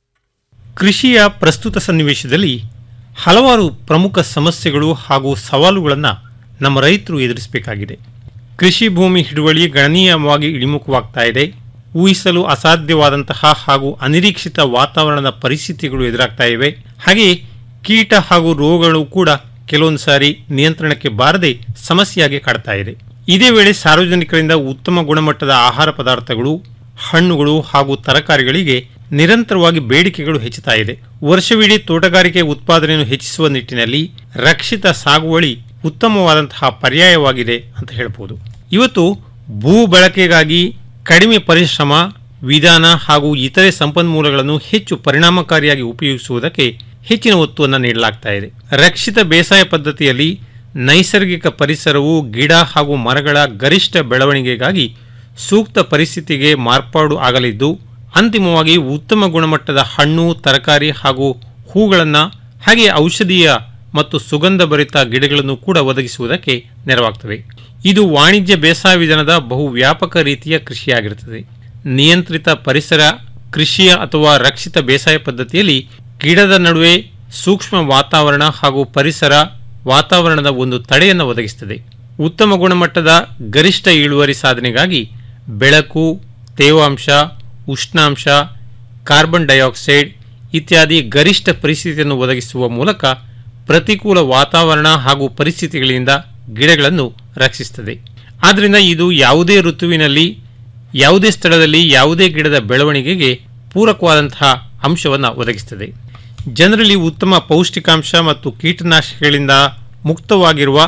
S7: ಕೃಷಿಯ ಪ್ರಸ್ತುತ ಸನ್ನಿವೇಶದಲ್ಲಿ ಹಲವಾರು ಪ್ರಮುಖ ಸಮಸ್ಯೆಗಳು ಹಾಗೂ ಸವಾಲುಗಳನ್ನು ನಮ್ಮ ರೈತರು ಎದುರಿಸಬೇಕಾಗಿದೆ ಕೃಷಿ ಭೂಮಿ ಹಿಡುವಳಿ ಗಣನೀಯವಾಗಿ ಇಳಿಮುಖವಾಗ್ತಾ ಇದೆ ಊಹಿಸಲು ಅಸಾಧ್ಯವಾದಂತಹ ಹಾಗೂ ಅನಿರೀಕ್ಷಿತ ವಾತಾವರಣದ ಪರಿಸ್ಥಿತಿಗಳು ಎದುರಾಗ್ತಾ ಇವೆ ಹಾಗೆ ಕೀಟ ಹಾಗೂ ರೋಗಗಳು ಕೂಡ ಕೆಲವೊಂದು ಸಾರಿ ನಿಯಂತ್ರಣಕ್ಕೆ ಬಾರದೆ ಸಮಸ್ಯೆಯಾಗಿ ಕಾಡ್ತಾ ಇದೆ ಇದೇ ವೇಳೆ ಸಾರ್ವಜನಿಕರಿಂದ ಉತ್ತಮ ಗುಣಮಟ್ಟದ ಆಹಾರ ಪದಾರ್ಥಗಳು ಹಣ್ಣುಗಳು ಹಾಗೂ ತರಕಾರಿಗಳಿಗೆ ನಿರಂತರವಾಗಿ ಬೇಡಿಕೆಗಳು ಹೆಚ್ಚುತ್ತಾ ಇದೆ ವರ್ಷವಿಡೀ ತೋಟಗಾರಿಕೆ ಉತ್ಪಾದನೆಯನ್ನು ಹೆಚ್ಚಿಸುವ ನಿಟ್ಟಿನಲ್ಲಿ ರಕ್ಷಿತ ಸಾಗುವಳಿ ಉತ್ತಮವಾದಂತಹ ಪರ್ಯಾಯವಾಗಿದೆ ಅಂತ ಹೇಳ್ಬೋದು ಇವತ್ತು ಭೂ ಬಳಕೆಗಾಗಿ ಕಡಿಮೆ ಪರಿಶ್ರಮ ವಿಧಾನ ಹಾಗೂ ಇತರೆ ಸಂಪನ್ಮೂಲಗಳನ್ನು ಹೆಚ್ಚು ಪರಿಣಾಮಕಾರಿಯಾಗಿ ಉಪಯೋಗಿಸುವುದಕ್ಕೆ ಹೆಚ್ಚಿನ ಒತ್ತುವನ್ನು ನೀಡಲಾಗ್ತಾ ಇದೆ ರಕ್ಷಿತ ಬೇಸಾಯ ಪದ್ಧತಿಯಲ್ಲಿ ನೈಸರ್ಗಿಕ ಪರಿಸರವು ಗಿಡ ಹಾಗೂ ಮರಗಳ ಗರಿಷ್ಠ ಬೆಳವಣಿಗೆಗಾಗಿ ಸೂಕ್ತ ಪರಿಸ್ಥಿತಿಗೆ ಮಾರ್ಪಾಡು ಆಗಲಿದ್ದು ಅಂತಿಮವಾಗಿ ಉತ್ತಮ ಗುಣಮಟ್ಟದ ಹಣ್ಣು ತರಕಾರಿ ಹಾಗೂ ಹೂಗಳನ್ನು ಹಾಗೆ ಔಷಧೀಯ ಮತ್ತು ಸುಗಂಧ ಭರಿತ ಗಿಡಗಳನ್ನು ಕೂಡ ಒದಗಿಸುವುದಕ್ಕೆ ನೆರವಾಗ್ತವೆ ಇದು ವಾಣಿಜ್ಯ ಬೇಸಾಯ ವಿಧಾನದ ಬಹು ವ್ಯಾಪಕ ರೀತಿಯ ಕೃಷಿಯಾಗಿರುತ್ತದೆ ನಿಯಂತ್ರಿತ ಪರಿಸರ ಕೃಷಿಯ ಅಥವಾ ರಕ್ಷಿತ ಬೇಸಾಯ ಪದ್ಧತಿಯಲ್ಲಿ ಗಿಡದ ನಡುವೆ ಸೂಕ್ಷ್ಮ ವಾತಾವರಣ ಹಾಗೂ ಪರಿಸರ ವಾತಾವರಣದ ಒಂದು ತಡೆಯನ್ನು ಒದಗಿಸುತ್ತದೆ ಉತ್ತಮ ಗುಣಮಟ್ಟದ ಗರಿಷ್ಠ ಇಳುವರಿ ಸಾಧನೆಗಾಗಿ ಬೆಳಕು ತೇವಾಂಶ ಉಷ್ಣಾಂಶ ಕಾರ್ಬನ್ ಡೈಆಕ್ಸೈಡ್ ಇತ್ಯಾದಿ ಗರಿಷ್ಠ ಪರಿಸ್ಥಿತಿಯನ್ನು ಒದಗಿಸುವ ಮೂಲಕ ಪ್ರತಿಕೂಲ ವಾತಾವರಣ ಹಾಗೂ ಪರಿಸ್ಥಿತಿಗಳಿಂದ ಗಿಡಗಳನ್ನು ರಕ್ಷಿಸುತ್ತದೆ ಆದ್ದರಿಂದ ಇದು ಯಾವುದೇ ಋತುವಿನಲ್ಲಿ ಯಾವುದೇ ಸ್ಥಳದಲ್ಲಿ ಯಾವುದೇ ಗಿಡದ ಬೆಳವಣಿಗೆಗೆ ಪೂರಕವಾದಂತಹ ಅಂಶವನ್ನು ಒದಗಿಸುತ್ತದೆ ಜನರಲ್ಲಿ ಉತ್ತಮ ಪೌಷ್ಟಿಕಾಂಶ ಮತ್ತು ಕೀಟನಾಶಕಗಳಿಂದ ಮುಕ್ತವಾಗಿರುವ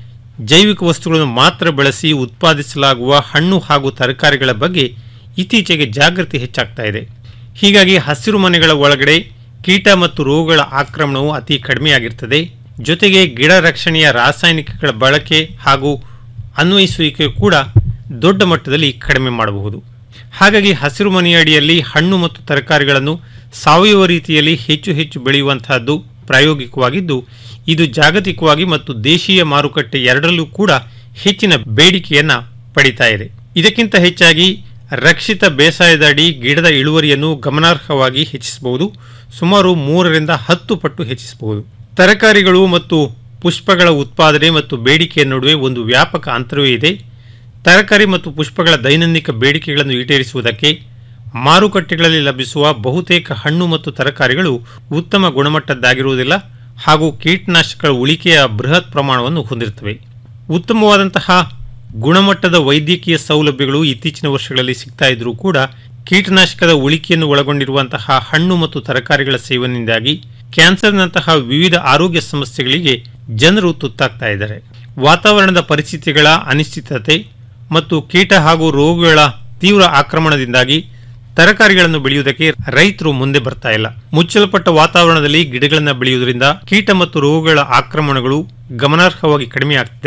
S7: ಜೈವಿಕ ವಸ್ತುಗಳನ್ನು ಮಾತ್ರ ಬಳಸಿ ಉತ್ಪಾದಿಸಲಾಗುವ ಹಣ್ಣು ಹಾಗೂ ತರಕಾರಿಗಳ ಬಗ್ಗೆ ಇತ್ತೀಚೆಗೆ ಜಾಗೃತಿ ಹೆಚ್ಚಾಗ್ತಾ ಇದೆ ಹೀಗಾಗಿ ಹಸಿರು ಮನೆಗಳ ಒಳಗಡೆ ಕೀಟ ಮತ್ತು ರೋಗಗಳ ಆಕ್ರಮಣವು ಅತಿ ಕಡಿಮೆಯಾಗಿರ್ತದೆ ಜೊತೆಗೆ ಗಿಡ ರಕ್ಷಣೆಯ ರಾಸಾಯನಿಕಗಳ ಬಳಕೆ ಹಾಗೂ ಅನ್ವಯಿಸುವಿಕೆ ಕೂಡ ದೊಡ್ಡ ಮಟ್ಟದಲ್ಲಿ ಕಡಿಮೆ ಮಾಡಬಹುದು ಹಾಗಾಗಿ ಹಸಿರು ಮನೆಯ ಅಡಿಯಲ್ಲಿ ಹಣ್ಣು ಮತ್ತು ತರಕಾರಿಗಳನ್ನು ಸಾವಯವ ರೀತಿಯಲ್ಲಿ ಹೆಚ್ಚು ಹೆಚ್ಚು ಬೆಳೆಯುವಂತಹದ್ದು ಪ್ರಾಯೋಗಿಕವಾಗಿದ್ದು ಇದು ಜಾಗತಿಕವಾಗಿ ಮತ್ತು ದೇಶೀಯ ಮಾರುಕಟ್ಟೆ ಎರಡರಲ್ಲೂ ಕೂಡ ಹೆಚ್ಚಿನ ಬೇಡಿಕೆಯನ್ನ ಪಡಿತಾ ಇದೆ ಇದಕ್ಕಿಂತ ಹೆಚ್ಚಾಗಿ ರಕ್ಷಿತ ಬೇಸಾಯದ ಅಡಿ ಗಿಡದ ಇಳುವರಿಯನ್ನು ಗಮನಾರ್ಹವಾಗಿ ಹೆಚ್ಚಿಸಬಹುದು ಸುಮಾರು ಮೂರರಿಂದ ಹತ್ತು ಪಟ್ಟು ಹೆಚ್ಚಿಸಬಹುದು ತರಕಾರಿಗಳು ಮತ್ತು ಪುಷ್ಪಗಳ ಉತ್ಪಾದನೆ ಮತ್ತು ಬೇಡಿಕೆಯ ನಡುವೆ ಒಂದು ವ್ಯಾಪಕ ಅಂತರವೇ ಇದೆ ತರಕಾರಿ ಮತ್ತು ಪುಷ್ಪಗಳ ದೈನಂದಿನ ಬೇಡಿಕೆಗಳನ್ನು ಈಡೇರಿಸುವುದಕ್ಕೆ ಮಾರುಕಟ್ಟೆಗಳಲ್ಲಿ ಲಭಿಸುವ ಬಹುತೇಕ ಹಣ್ಣು ಮತ್ತು ತರಕಾರಿಗಳು ಉತ್ತಮ ಗುಣಮಟ್ಟದ್ದಾಗಿರುವುದಿಲ್ಲ ಹಾಗೂ ಕೀಟನಾಶಕಗಳ ಉಳಿಕೆಯ ಬೃಹತ್ ಪ್ರಮಾಣವನ್ನು ಹೊಂದಿರುತ್ತವೆ ಉತ್ತಮವಾದಂತಹ ಗುಣಮಟ್ಟದ ವೈದ್ಯಕೀಯ ಸೌಲಭ್ಯಗಳು ಇತ್ತೀಚಿನ ವರ್ಷಗಳಲ್ಲಿ ಸಿಗ್ತಾ ಇದ್ರೂ ಕೂಡ ಕೀಟನಾಶಕದ ಉಳಿಕೆಯನ್ನು ಒಳಗೊಂಡಿರುವಂತಹ ಹಣ್ಣು ಮತ್ತು ತರಕಾರಿಗಳ ಸೇವನೆಯಿಂದಾಗಿ ಕ್ಯಾನ್ಸರ್ನಂತಹ ವಿವಿಧ ಆರೋಗ್ಯ ಸಮಸ್ಯೆಗಳಿಗೆ ಜನರು ತುತ್ತಾಗ್ತಾ ಇದ್ದಾರೆ ವಾತಾವರಣದ ಪರಿಸ್ಥಿತಿಗಳ ಅನಿಶ್ಚಿತತೆ ಮತ್ತು ಕೀಟ ಹಾಗೂ ರೋಗಗಳ ತೀವ್ರ ಆಕ್ರಮಣದಿಂದಾಗಿ ತರಕಾರಿಗಳನ್ನು ಬೆಳೆಯುವುದಕ್ಕೆ ರೈತರು ಮುಂದೆ ಬರ್ತಾ ಇಲ್ಲ ಮುಚ್ಚಲ್ಪಟ್ಟ ವಾತಾವರಣದಲ್ಲಿ ಗಿಡಗಳನ್ನು ಬೆಳೆಯುವುದರಿಂದ ಕೀಟ ಮತ್ತು ರೋಗಗಳ ಆಕ್ರಮಣಗಳು ಗಮನಾರ್ಹವಾಗಿ ಕಡಿಮೆಯಾಗ್ತದೆ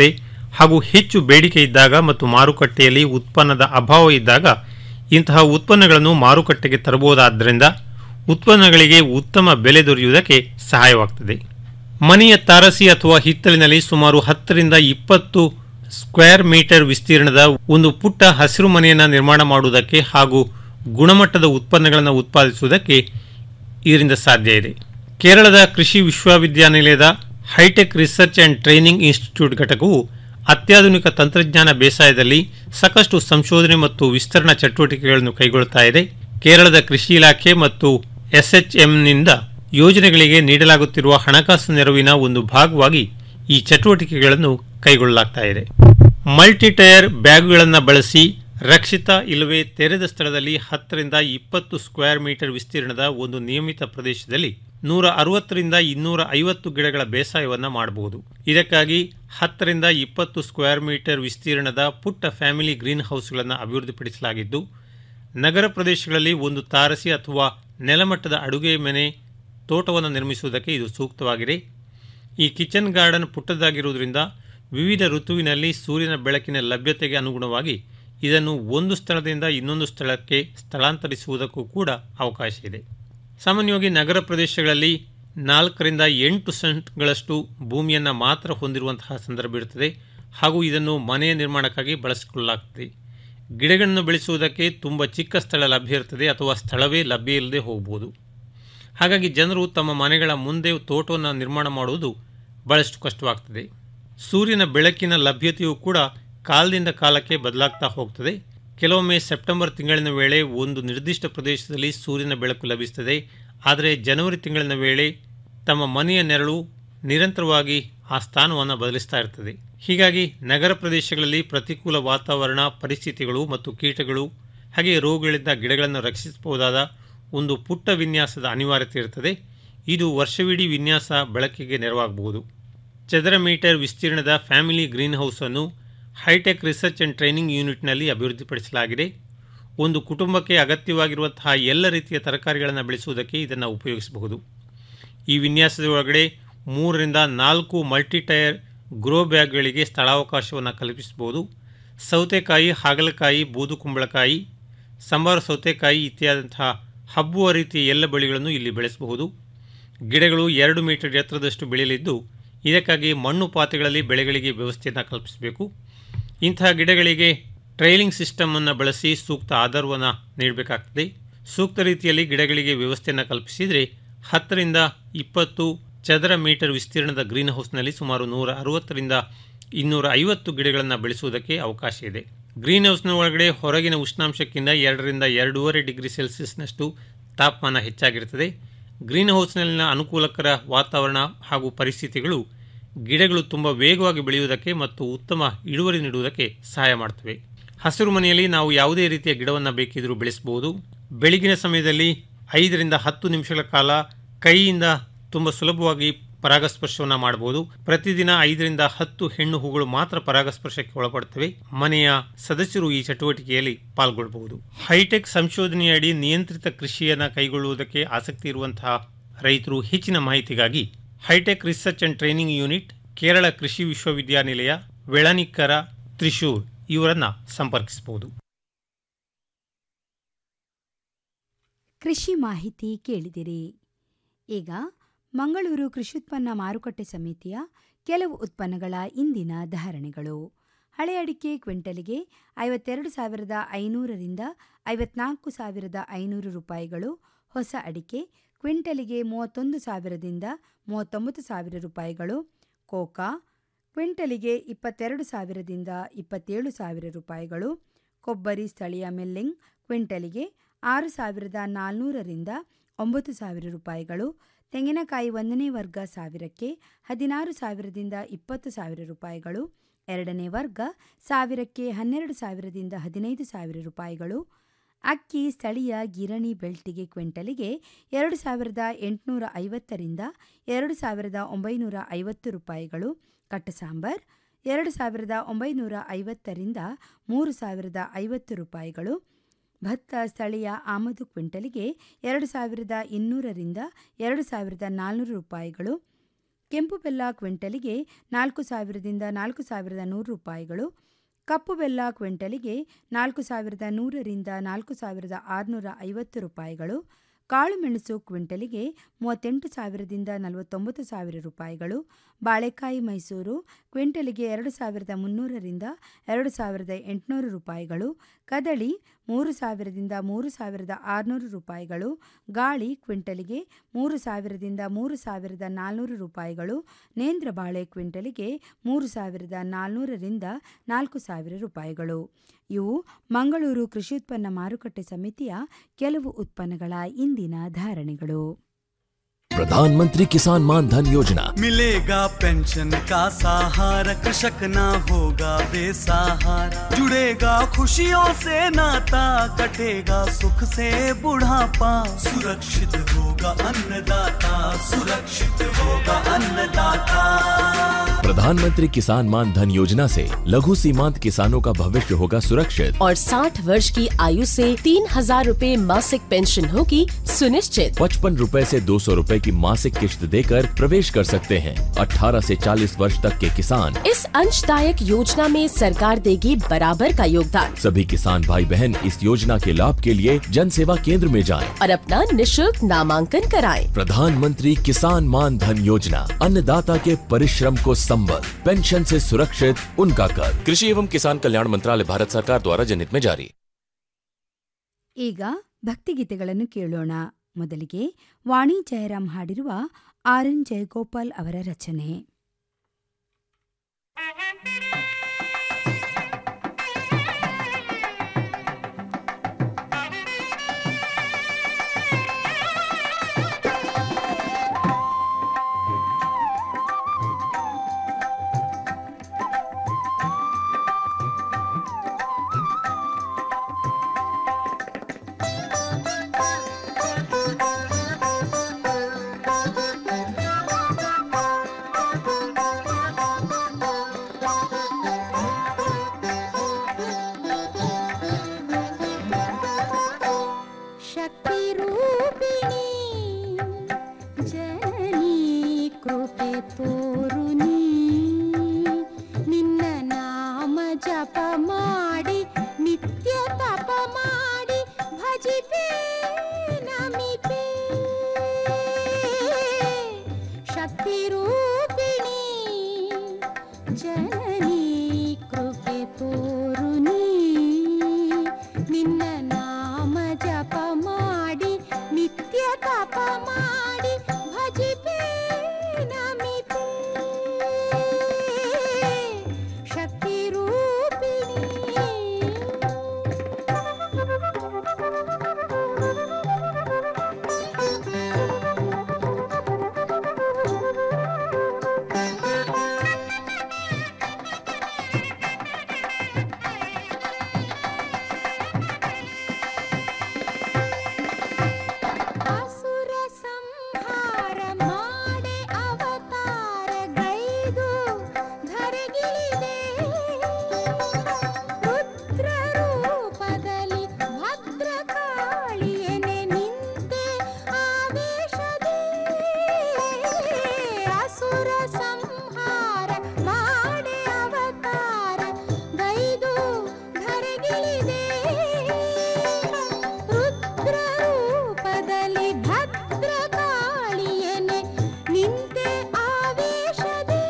S7: ಹಾಗೂ ಹೆಚ್ಚು ಬೇಡಿಕೆ ಇದ್ದಾಗ ಮತ್ತು ಮಾರುಕಟ್ಟೆಯಲ್ಲಿ ಉತ್ಪನ್ನದ ಅಭಾವ ಇದ್ದಾಗ ಇಂತಹ ಉತ್ಪನ್ನಗಳನ್ನು ಮಾರುಕಟ್ಟೆಗೆ ತರಬಹುದಾದ್ದರಿಂದ ಉತ್ಪನ್ನಗಳಿಗೆ ಉತ್ತಮ ಬೆಲೆ ದೊರೆಯುವುದಕ್ಕೆ ಸಹಾಯವಾಗುತ್ತದೆ ಮನೆಯ ತಾರಸಿ ಅಥವಾ ಹಿತ್ತಲಿನಲ್ಲಿ ಸುಮಾರು ಹತ್ತರಿಂದ ಇಪ್ಪತ್ತು ಸ್ಕ್ವೇರ್ ಮೀಟರ್ ವಿಸ್ತೀರ್ಣದ ಒಂದು ಪುಟ್ಟ ಹಸಿರು ಮನೆಯನ್ನು ನಿರ್ಮಾಣ ಮಾಡುವುದಕ್ಕೆ ಹಾಗೂ ಗುಣಮಟ್ಟದ ಉತ್ಪನ್ನಗಳನ್ನು ಉತ್ಪಾದಿಸುವುದಕ್ಕೆ ಇದರಿಂದ ಸಾಧ್ಯ ಇದೆ ಕೇರಳದ ಕೃಷಿ ವಿಶ್ವವಿದ್ಯಾನಿಲಯದ hitech research and training institute ಘಟಕವು ಅತ್ಯಾಧುನಿಕ ತಂತ್ರಜ್ಞಾನ ಬೇಸಾಯದಲ್ಲಿ ಸಾಕಷ್ಟು ಸಂಶೋಧನೆ ಮತ್ತು ವಿಸ್ತರಣಾ ಚಟುವಟಿಕೆಗಳನ್ನು ಕೈಗೊಳ್ಳುತ್ತಾ ಇದೆ ಕೇರಳದ ಕೃಷಿ ಇಲಾಖೆ ಮತ್ತು ಎಸ್ಎಚ್ಎಂನಿಂದ ಯೋಜನೆಗಳಿಗೆ ನೀಡಲಾಗುತ್ತಿರುವ ಹಣಕಾಸು ನೆರವಿನ ಒಂದು ಭಾಗವಾಗಿ ಈ ಚಟುವಟಿಕೆಗಳನ್ನು ಕೈಗೊಳ್ಳಲಾಗ್ತಾ ಇದೆ ಮಲ್ಟಿ ಟೈರ್ ಬ್ಯಾಗ್ಗಳನ್ನು ಬಳಸಿ ರಕ್ಷಿತ ಇಲ್ಲವೇ ತೆರೆದ ಸ್ಥಳದಲ್ಲಿ ಹತ್ತರಿಂದ ಇಪ್ಪತ್ತು ಸ್ಕ್ವೇರ್ ಮೀಟರ್ ವಿಸ್ತೀರ್ಣದ ಒಂದು ನಿಯಮಿತ ಪ್ರದೇಶದಲ್ಲಿ ನೂರ ಅರವತ್ತರಿಂದ ಇನ್ನೂರ ಐವತ್ತು ಗಿಡಗಳ ಬೇಸಾಯವನ್ನು ಮಾಡಬಹುದು ಇದಕ್ಕಾಗಿ ಹತ್ತರಿಂದ ಇಪ್ಪತ್ತು ಸ್ಕ್ವೇರ್ ಮೀಟರ್ ವಿಸ್ತೀರ್ಣದ ಪುಟ್ಟ ಫ್ಯಾಮಿಲಿ ಗ್ರೀನ್ ಹೌಸ್ಗಳನ್ನು ಅಭಿವೃದ್ಧಿಪಡಿಸಲಾಗಿದ್ದು ನಗರ ಪ್ರದೇಶಗಳಲ್ಲಿ ಒಂದು ತಾರಸಿ ಅಥವಾ ನೆಲಮಟ್ಟದ ಅಡುಗೆ ಮನೆ ತೋಟವನ್ನು ನಿರ್ಮಿಸುವುದಕ್ಕೆ ಇದು ಸೂಕ್ತವಾಗಿದೆ ಈ ಕಿಚನ್ ಗಾರ್ಡನ್ ಪುಟ್ಟದಾಗಿರುವುದರಿಂದ ವಿವಿಧ ಋತುವಿನಲ್ಲಿ ಸೂರ್ಯನ ಬೆಳಕಿನ ಲಭ್ಯತೆಗೆ ಅನುಗುಣವಾಗಿ ಇದನ್ನು ಒಂದು ಸ್ಥಳದಿಂದ ಇನ್ನೊಂದು ಸ್ಥಳಕ್ಕೆ ಸ್ಥಳಾಂತರಿಸುವುದಕ್ಕೂ ಕೂಡ ಅವಕಾಶ ಇದೆ ಸಾಮಾನ್ಯವಾಗಿ ನಗರ ಪ್ರದೇಶಗಳಲ್ಲಿ ನಾಲ್ಕರಿಂದ ಎಂಟು ಸೆಂಟ್ಗಳಷ್ಟು ಭೂಮಿಯನ್ನು ಮಾತ್ರ ಹೊಂದಿರುವಂತಹ ಸಂದರ್ಭ ಇರುತ್ತದೆ ಹಾಗೂ ಇದನ್ನು ಮನೆಯ ನಿರ್ಮಾಣಕ್ಕಾಗಿ ಬಳಸಿಕೊಳ್ಳಲಾಗುತ್ತದೆ ಗಿಡಗಳನ್ನು ಬೆಳೆಸುವುದಕ್ಕೆ ತುಂಬ ಚಿಕ್ಕ ಸ್ಥಳ ಲಭ್ಯ ಇರುತ್ತದೆ ಅಥವಾ ಸ್ಥಳವೇ ಲಭ್ಯ ಇಲ್ಲದೆ ಹೋಗಬಹುದು ಹಾಗಾಗಿ ಜನರು ತಮ್ಮ ಮನೆಗಳ ಮುಂದೆ ತೋಟವನ್ನು ನಿರ್ಮಾಣ ಮಾಡುವುದು ಬಹಳಷ್ಟು ಕಷ್ಟವಾಗ್ತದೆ ಸೂರ್ಯನ ಬೆಳಕಿನ ಲಭ್ಯತೆಯೂ ಕೂಡ ಕಾಲದಿಂದ ಕಾಲಕ್ಕೆ ಬದಲಾಗ್ತಾ ಹೋಗ್ತದೆ ಕೆಲವೊಮ್ಮೆ ಸೆಪ್ಟೆಂಬರ್ ತಿಂಗಳಿನ ವೇಳೆ ಒಂದು ನಿರ್ದಿಷ್ಟ ಪ್ರದೇಶದಲ್ಲಿ ಸೂರ್ಯನ ಬೆಳಕು ಲಭಿಸುತ್ತದೆ ಆದರೆ ಜನವರಿ ತಿಂಗಳಿನ ವೇಳೆ ತಮ್ಮ ಮನೆಯ ನೆರಳು ನಿರಂತರವಾಗಿ ಆ ಸ್ಥಾನವನ್ನು ಬದಲಿಸ್ತಾ ಇರ್ತದೆ ಹೀಗಾಗಿ ನಗರ ಪ್ರದೇಶಗಳಲ್ಲಿ ಪ್ರತಿಕೂಲ ವಾತಾವರಣ ಪರಿಸ್ಥಿತಿಗಳು ಮತ್ತು ಕೀಟಗಳು ಹಾಗೆ ರೋಗಗಳಿಂದ ಗಿಡಗಳನ್ನು ರಕ್ಷಿಸಬಹುದಾದ ಒಂದು ಪುಟ್ಟ ವಿನ್ಯಾಸದ ಅನಿವಾರ್ಯತೆ ಇರುತ್ತದೆ ಇದು ವರ್ಷವಿಡೀ ವಿನ್ಯಾಸ ಬಳಕೆಗೆ ನೆರವಾಗಬಹುದು ಚದರ ಮೀಟರ್ ವಿಸ್ತೀರ್ಣದ ಫ್ಯಾಮಿಲಿ ಗ್ರೀನ್ ಹೌಸ್ ಅನ್ನು ಹೈಟೆಕ್ ರಿಸರ್ಚ್ ಅಂಡ್ ಟ್ರೈನಿಂಗ್ ಯೂನಿಟ್ನಲ್ಲಿ ಅಭಿವೃದ್ಧಿಪಡಿಸಲಾಗಿದೆ ಒಂದು ಕುಟುಂಬಕ್ಕೆ ಅಗತ್ಯವಾಗಿರುವಂತಹ ಎಲ್ಲ ರೀತಿಯ ತರಕಾರಿಗಳನ್ನು ಬೆಳೆಸುವುದಕ್ಕೆ ಇದನ್ನು ಉಪಯೋಗಿಸಬಹುದು ಈ ವಿನ್ಯಾಸದ ಒಳಗಡೆ ಮೂರರಿಂದ ನಾಲ್ಕು ಮಲ್ಟಿ ಟೈರ್ ಗ್ರೋ ಬ್ಯಾಗ್ಗಳಿಗೆ ಸ್ಥಳಾವಕಾಶವನ್ನು ಕಲ್ಪಿಸಬಹುದು ಸೌತೆಕಾಯಿ ಹಾಗಲಕಾಯಿ ಬೂದು ಕುಂಬಳಕಾಯಿ ಸಂಬಾರ ಸೌತೆಕಾಯಿ ಇತ್ಯಾದಂತಹ ಹಬ್ಬುವ ರೀತಿಯ ಎಲ್ಲ ಬೆಳೆಗಳನ್ನು ಇಲ್ಲಿ ಬೆಳೆಸಬಹುದು ಗಿಡಗಳು ಎರಡು ಮೀಟರ್ ಎತ್ತರದಷ್ಟು ಬೆಳೆಯಲಿದ್ದು ಇದಕ್ಕಾಗಿ ಮಣ್ಣು ಪಾತ್ರೆಗಳಲ್ಲಿ ಬೆಳೆಗಳಿಗೆ ವ್ಯವಸ್ಥೆಯನ್ನು ಕಲ್ಪಿಸಬೇಕು ಇಂತಹ ಗಿಡಗಳಿಗೆ ಟ್ರೈಲಿಂಗ್ ಸಿಸ್ಟಮನ್ನು ಬಳಸಿ ಸೂಕ್ತ ಆಧಾರವನ್ನು ನೀಡಬೇಕಾಗ್ತದೆ ಸೂಕ್ತ ರೀತಿಯಲ್ಲಿ ಗಿಡಗಳಿಗೆ ವ್ಯವಸ್ಥೆಯನ್ನು ಕಲ್ಪಿಸಿದರೆ ಹತ್ತರಿಂದ ಇಪ್ಪತ್ತು ಚದರ ಮೀಟರ್ ವಿಸ್ತೀರ್ಣದ ಗ್ರೀನ್ ಹೌಸ್ನಲ್ಲಿ ಸುಮಾರು ನೂರ ಅರವತ್ತರಿಂದ ಇನ್ನೂರ ಐವತ್ತು ಗಿಡಗಳನ್ನು ಬೆಳೆಸುವುದಕ್ಕೆ ಅವಕಾಶ ಇದೆ ಗ್ರೀನ್ ಹೌಸ್ನ ಒಳಗಡೆ ಹೊರಗಿನ ಉಷ್ಣಾಂಶಕ್ಕಿಂತ ಎರಡರಿಂದ ಎರಡೂವರೆ ಡಿಗ್ರಿ ಸೆಲ್ಸಿಯಸ್ನಷ್ಟು ತಾಪಮಾನ ಹೆಚ್ಚಾಗಿರುತ್ತದೆ ಗ್ರೀನ್ ಹೌಸ್ನಲ್ಲಿನ ಅನುಕೂಲಕರ ವಾತಾವರಣ ಹಾಗೂ ಪರಿಸ್ಥಿತಿಗಳು ಗಿಡಗಳು ತುಂಬ ವೇಗವಾಗಿ ಬೆಳೆಯುವುದಕ್ಕೆ ಮತ್ತು ಉತ್ತಮ ಇಳುವರಿ ನೀಡುವುದಕ್ಕೆ ಸಹಾಯ ಮಾಡ್ತವೆ ಹಸಿರು ಮನೆಯಲ್ಲಿ ನಾವು ಯಾವುದೇ ರೀತಿಯ ಗಿಡವನ್ನು ಬೇಕಿದ್ದರೂ ಬೆಳೆಸಬಹುದು ಬೆಳಗಿನ ಸಮಯದಲ್ಲಿ ಐದರಿಂದ ಹತ್ತು ನಿಮಿಷಗಳ ಕಾಲ ಕೈಯಿಂದ ತುಂಬ ಸುಲಭವಾಗಿ ಪರಾಗಸ್ಪರ್ಶವನ್ನು ಮಾಡಬಹುದು ಪ್ರತಿದಿನ ಐದರಿಂದ ಹತ್ತು ಹೆಣ್ಣು ಹೂಗಳು ಮಾತ್ರ ಪರಾಗಸ್ಪರ್ಶಕ್ಕೆ ಒಳಪಡುತ್ತವೆ ಮನೆಯ ಸದಸ್ಯರು ಈ ಚಟುವಟಿಕೆಯಲ್ಲಿ ಪಾಲ್ಗೊಳ್ಳಬಹುದು ಹೈಟೆಕ್ ಸಂಶೋಧನೆಯಡಿ ನಿಯಂತ್ರಿತ ಕೃಷಿಯನ್ನು ಕೈಗೊಳ್ಳುವುದಕ್ಕೆ ಆಸಕ್ತಿ ಇರುವಂತಹ ರೈತರು ಹೆಚ್ಚಿನ ಮಾಹಿತಿಗಾಗಿ hitech research and training unit Kerala ಕೃಷಿ ವಿಶ್ವವಿದ್ಯಾನಿಲಯ ವೆಳನಿಕ್ಕರ ತ್ರಿಶೂರ್ ಇವರನ್ನ ಸಂಪರ್ಕಿಸಬಹುದು
S2: ಕೃಷಿ ಮಾಹಿತಿ ಕೇಳಿದಿರಿ ಈಗ ಮಂಗಳೂರು ಕೃಷ್ಯುತ್ಪನ್ನ ಮಾರುಕಟ್ಟೆ ಸಮಿತಿಯ ಕೆಲವು ಉತ್ಪನ್ನಗಳ ಇಂದಿನ ಧಾರಣೆಗಳು ಹಳೆ ಅಡಿಕೆ ಕ್ವಿಂಟಲಿಗೆ ಐವತ್ತೆರಡು ಸಾವಿರದ ಐನೂರರಿಂದ ಐವತ್ನಾಲ್ಕು ಸಾವಿರದ ಐನೂರು ರೂಪಾಯಿಗಳು ಹೊಸ ಅಡಿಕೆ ಕ್ವಿಂಟಲಿಗೆ ಮೂವತ್ತೊಂದು ಸಾವಿರದಿಂದ ಮೂವತ್ತೊಂಬತ್ತು ಸಾವಿರ ರೂಪಾಯಿಗಳು ಕೋಕಾ ಕ್ವಿಂಟಲಿಗೆ ಇಪ್ಪತ್ತೆರಡು ಸಾವಿರದಿಂದ ಇಪ್ಪತ್ತೇಳು ಸಾವಿರ ರೂಪಾಯಿಗಳು ಕೊಬ್ಬರಿ ಸ್ಥಳೀಯ ಮಿಲ್ಲಿಂಗ್ ಕ್ವಿಂಟಲಿಗೆ ಆರು ಸಾವಿರದ ನಾಲ್ನೂರರಿಂದ ಒಂಬತ್ತು ಸಾವಿರ ರೂಪಾಯಿಗಳು ತೆಂಗಿನಕಾಯಿ ಒಂದನೇ ವರ್ಗ ಸಾವಿರಕ್ಕೆ ಹದಿನಾರು ಸಾವಿರದಿಂದ ಇಪ್ಪತ್ತು ಸಾವಿರ ರೂಪಾಯಿಗಳು ಎರಡನೇ ವರ್ಗ ಸಾವಿರಕ್ಕೆ ಹನ್ನೆರಡು ಸಾವಿರದಿಂದ ಹದಿನೈದು ಸಾವಿರ ರೂಪಾಯಿಗಳು ಅಕ್ಕಿ ಸ್ಥಳೀಯ ಗಿರಣಿ ಬೆಲ್ಟಿಗೆ ಕ್ವಿಂಟಲಿಗೆ ಎರಡು ಸಾವಿರದ ಎಂಟುನೂರ ಐವತ್ತರಿಂದ ಎರಡು ಸಾವಿರದ ಒಂಬೈನೂರ ಐವತ್ತು ರೂಪಾಯಿಗಳು ಕಟ್ಟು ಸಾಂಬಾರ್ ಎರಡು ಸಾವಿರದ ಒಂಬೈನೂರ ಐವತ್ತರಿಂದ ಮೂರು ಸಾವಿರದ ಐವತ್ತು ರೂಪಾಯಿಗಳು ಭತ್ತ ಸ್ಥಳೀಯ ಆಮದು ಕ್ವಿಂಟಲಿಗೆ ಎರಡು ಸಾವಿರದ ಇನ್ನೂರರಿಂದ ಎರಡು ಸಾವಿರದ ನಾಲ್ನೂರು ರೂಪಾಯಿಗಳು ಕೆಂಪು ಬೆಲ್ಲ ಕ್ವಿಂಟಲಿಗೆ ನಾಲ್ಕು ಸಾವಿರದಿಂದ ನಾಲ್ಕು ಸಾವಿರದ ನೂರು ರೂಪಾಯಿಗಳು ಕಪ್ಪು ಬೆಲ್ಲ ಕ್ವಿಂಟಲಿಗೆ ನಾಲ್ಕು ಸಾವಿರದ ನೂರರಿಂದ ನಾಲ್ಕು ಸಾವಿರದ ಆರುನೂರ ಐವತ್ತು ರೂಪಾಯಿಗಳು ಕಾಳುಮೆಣಸು ಕ್ವಿಂಟಲಿಗೆ ಮೂವತ್ತೆಂಟು ಸಾವಿರದಿಂದ ನಲವತ್ತೊಂಬತ್ತು ಸಾವಿರ ರೂಪಾಯಿಗಳು ಬಾಳೆಕಾಯಿ ಮೈಸೂರು ಕ್ವಿಂಟಲಿಗೆ ಎರಡು ಸಾವಿರದ ಮುನ್ನೂರರಿಂದ ಎರಡು ಸಾವಿರದ ಎಂಟುನೂರು ರೂಪಾಯಿಗಳು ಕದಳಿ ಮೂರು ಸಾವಿರದಿಂದ ಮೂರು ಸಾವಿರದ ಆರುನೂರು ರೂಪಾಯಿಗಳು ಗಾಳಿ ಕ್ವಿಂಟಲಿಗೆ ಮೂರು ಸಾವಿರದಿಂದ ಮೂರು ಸಾವಿರದ ನಾಲ್ನೂರು ರೂಪಾಯಿಗಳು ನೇಂದ್ರ ಬಾಳೆ ಕ್ವಿಂಟಲಿಗೆ ಮೂರು ಸಾವಿರದ ನಾಲ್ನೂರರಿಂದ ನಾಲ್ಕು ಸಾವಿರ ರೂಪಾಯಿಗಳು ಇವು ಮಂಗಳೂರು ಕೃಷಿ ಉತ್ಪನ್ನ ಮಾರುಕಟ್ಟೆ ಸಮಿತಿಯ ಕೆಲವು ಉತ್ಪನ್ನಗಳ ಇಂದಿನ ಧಾರಣೆಗಳು
S1: प्रधानमंत्री किसान मान धन योजना
S9: मिलेगा पेंशन का सहारा कृषक ना होगा बेसहारा जुड़ेगा खुशियों से नाता कटेगा सुख से बुढ़ापा सुरक्षित होगा अन्नदाता सुरक्षित होगा अन्नदाता
S1: प्रधानमंत्री किसान मान धन योजना से लघु सीमांत किसानों का भविष्य होगा सुरक्षित
S10: और 60 वर्ष की आयु से तीन हजार रूपए मासिक पेंशन होगी सुनिश्चित
S1: पचपन रूपए ऐसी दो सौ रूपए की मासिक किश्त देकर प्रवेश कर सकते हैं 18 से 40 वर्ष तक के किसान
S10: इस अंशदायक योजना में सरकार देगी बराबर का योगदान
S1: सभी किसान भाई बहन इस योजना के लाभ के लिए जन सेवा केंद्र में जाएं।
S10: और अपना निशुल्क नामांकन कराएं।
S1: प्रधानमंत्री किसान मान धन योजना अन्नदाता के परिश्रम को संबल पेंशन से सुरक्षित उनका कर कृषि एवं किसान कल्याण मंत्रालय भारत सरकार द्वारा जनहित में जारी
S2: ಈಗ ಭಕ್ತಿಗೀತೆಗಳನ್ನು ಕೇಳೋಣ ಮೊದಲಿಗೆ ವಾಣಿ ಜಯರಾಮ್ ಹಾಡಿರುವ ಆರ್ ಎನ್ ಜಯಗೋಪಾಲ್ ಅವರ ರಚನೆ
S11: ಶಕ್ತಿರೂಪಿಣಿ ಜನನಿ ಕೃಪೆ ತೋರು ನೀ ನಿನ್ನ ನಾಮ ಜಪ ಮಾಡಿ ನಿತ್ಯ ತಪ ಮಾಡಿ ಭಜಿಪೆ ನಮಿಪೆ ಶಕ್ತಿರೂಪಿಣಿ ಜನನಿ ಕೃಪೆ ತೋರು ನೀ ನಿನ್ನ ನಾಮ ಜಪ ಮಾಡಿ ನಿತ್ಯ ತಪ ಮಾಡಿ ಭಜಿಪೆ ನಮಿಪೆ ಶಕ್ತಿ ಅಸುರ ಸಂಹಾರ ಮಾಡೆ ಅವತಾರ ಗೈದು ಧರೆಗಿಳಿದೆ ರುದ್ರ ರೂಪದಲ್ಲಿ ಭದ್ರಕಾಳಿಯನೆ ನಿಂತೆ ಆವೇಶದೆ ಅಸುರ ಸಂಹಾರ ಮಾಡೆ ಅವತಾರ ಗೈದು ಧರೆಗಿಳಿದೆ ರುದ್ರ ರೂಪದಲ್ಲಿ ಭದ್ರಕಾಳಿಯನೆ ನಿಂತೆ ಆವೇಶದೆ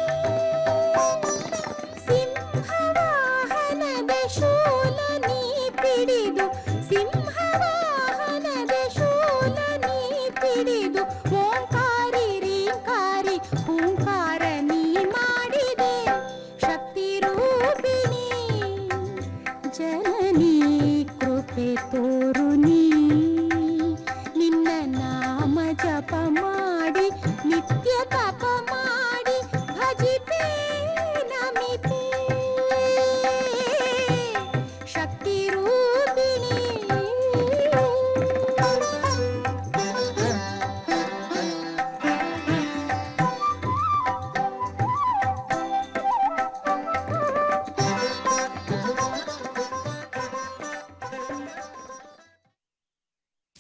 S11: ಸಿಂಹವಾಹನದ ಶೂಲ ನೀ ಪಿಡಿದು ಸಿಂಹವಾಹನದ ಶೂಲ ನೀ ಪಿಡಿದು ಓಂಕಾರಿ ರೀಂಕಾರಿ ಹೂಂಕಾರ ನೀ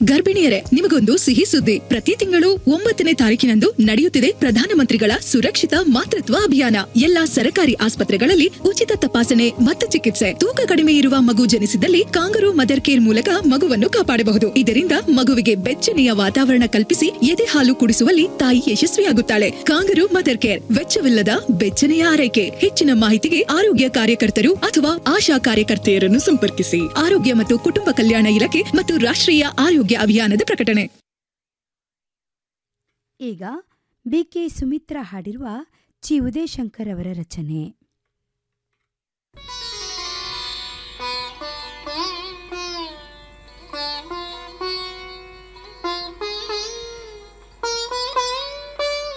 S3: ಗರ್ಭಿಣಿಯರೇ ನಿಮಗೊಂದು ಸಿಹಿ ಸುದ್ದಿ ಪ್ರತಿ ತಿಂಗಳು ಒಂಬತ್ತನೇ ತಾರೀಕಿನಂದು ನಡೆಯುತ್ತಿದೆ ಪ್ರಧಾನಮಂತ್ರಿಗಳ ಸುರಕ್ಷಿತ ಮಾತೃತ್ವ ಅಭಿಯಾನ ಎಲ್ಲಾ ಸರಕಾರಿ ಆಸ್ಪತ್ರೆಗಳಲ್ಲಿ ಉಚಿತ ತಪಾಸಣೆ ಮತ್ತು ಚಿಕಿತ್ಸೆ ತೂಕ ಕಡಿಮೆ ಇರುವ ಮಗು ಜನಿಸಿದಲ್ಲಿ ಕಾಂಗರು ಮದರ್ ಕೇರ್ ಮೂಲಕ ಮಗುವನ್ನು ಕಾಪಾಡಬಹುದು ಇದರಿಂದ ಮಗುವಿಗೆ ಬೆಚ್ಚನೆಯ ವಾತಾವರಣ ಕಲ್ಪಿಸಿ ಎದೆ ಹಾಲು ಕುಡಿಸುವಲ್ಲಿ ತಾಯಿ ಯಶಸ್ವಿಯಾಗುತ್ತಾಳೆ ಕಾಂಗರು ಮದರ್ ಕೇರ್ ವೆಚ್ಚವಿಲ್ಲದ ಬೆಚ್ಚನೆಯ ಆರೈಕೆ ಹೆಚ್ಚಿನ ಮಾಹಿತಿಗೆ ಆರೋಗ್ಯ ಕಾರ್ಯಕರ್ತರು ಅಥವಾ ಆಶಾ ಕಾರ್ಯಕರ್ತೆಯರನ್ನು ಸಂಪರ್ಕಿಸಿ ಆರೋಗ್ಯ ಮತ್ತು ಕುಟುಂಬ ಕಲ್ಯಾಣ ಇಲಾಖೆ ಮತ್ತು ರಾಷ್ಟ್ರೀಯ ಆರೋಗ್ಯ ಅಭಿಯಾನದ ಪ್ರಕಟಣೆ
S2: ಈಗ ಬಿಕೆ ಸುಮಿತ್ರಾ ಹಾಡಿರುವ ಚಿ ಉದಯಶಂಕರ್ ಅವರ ರಚನೆ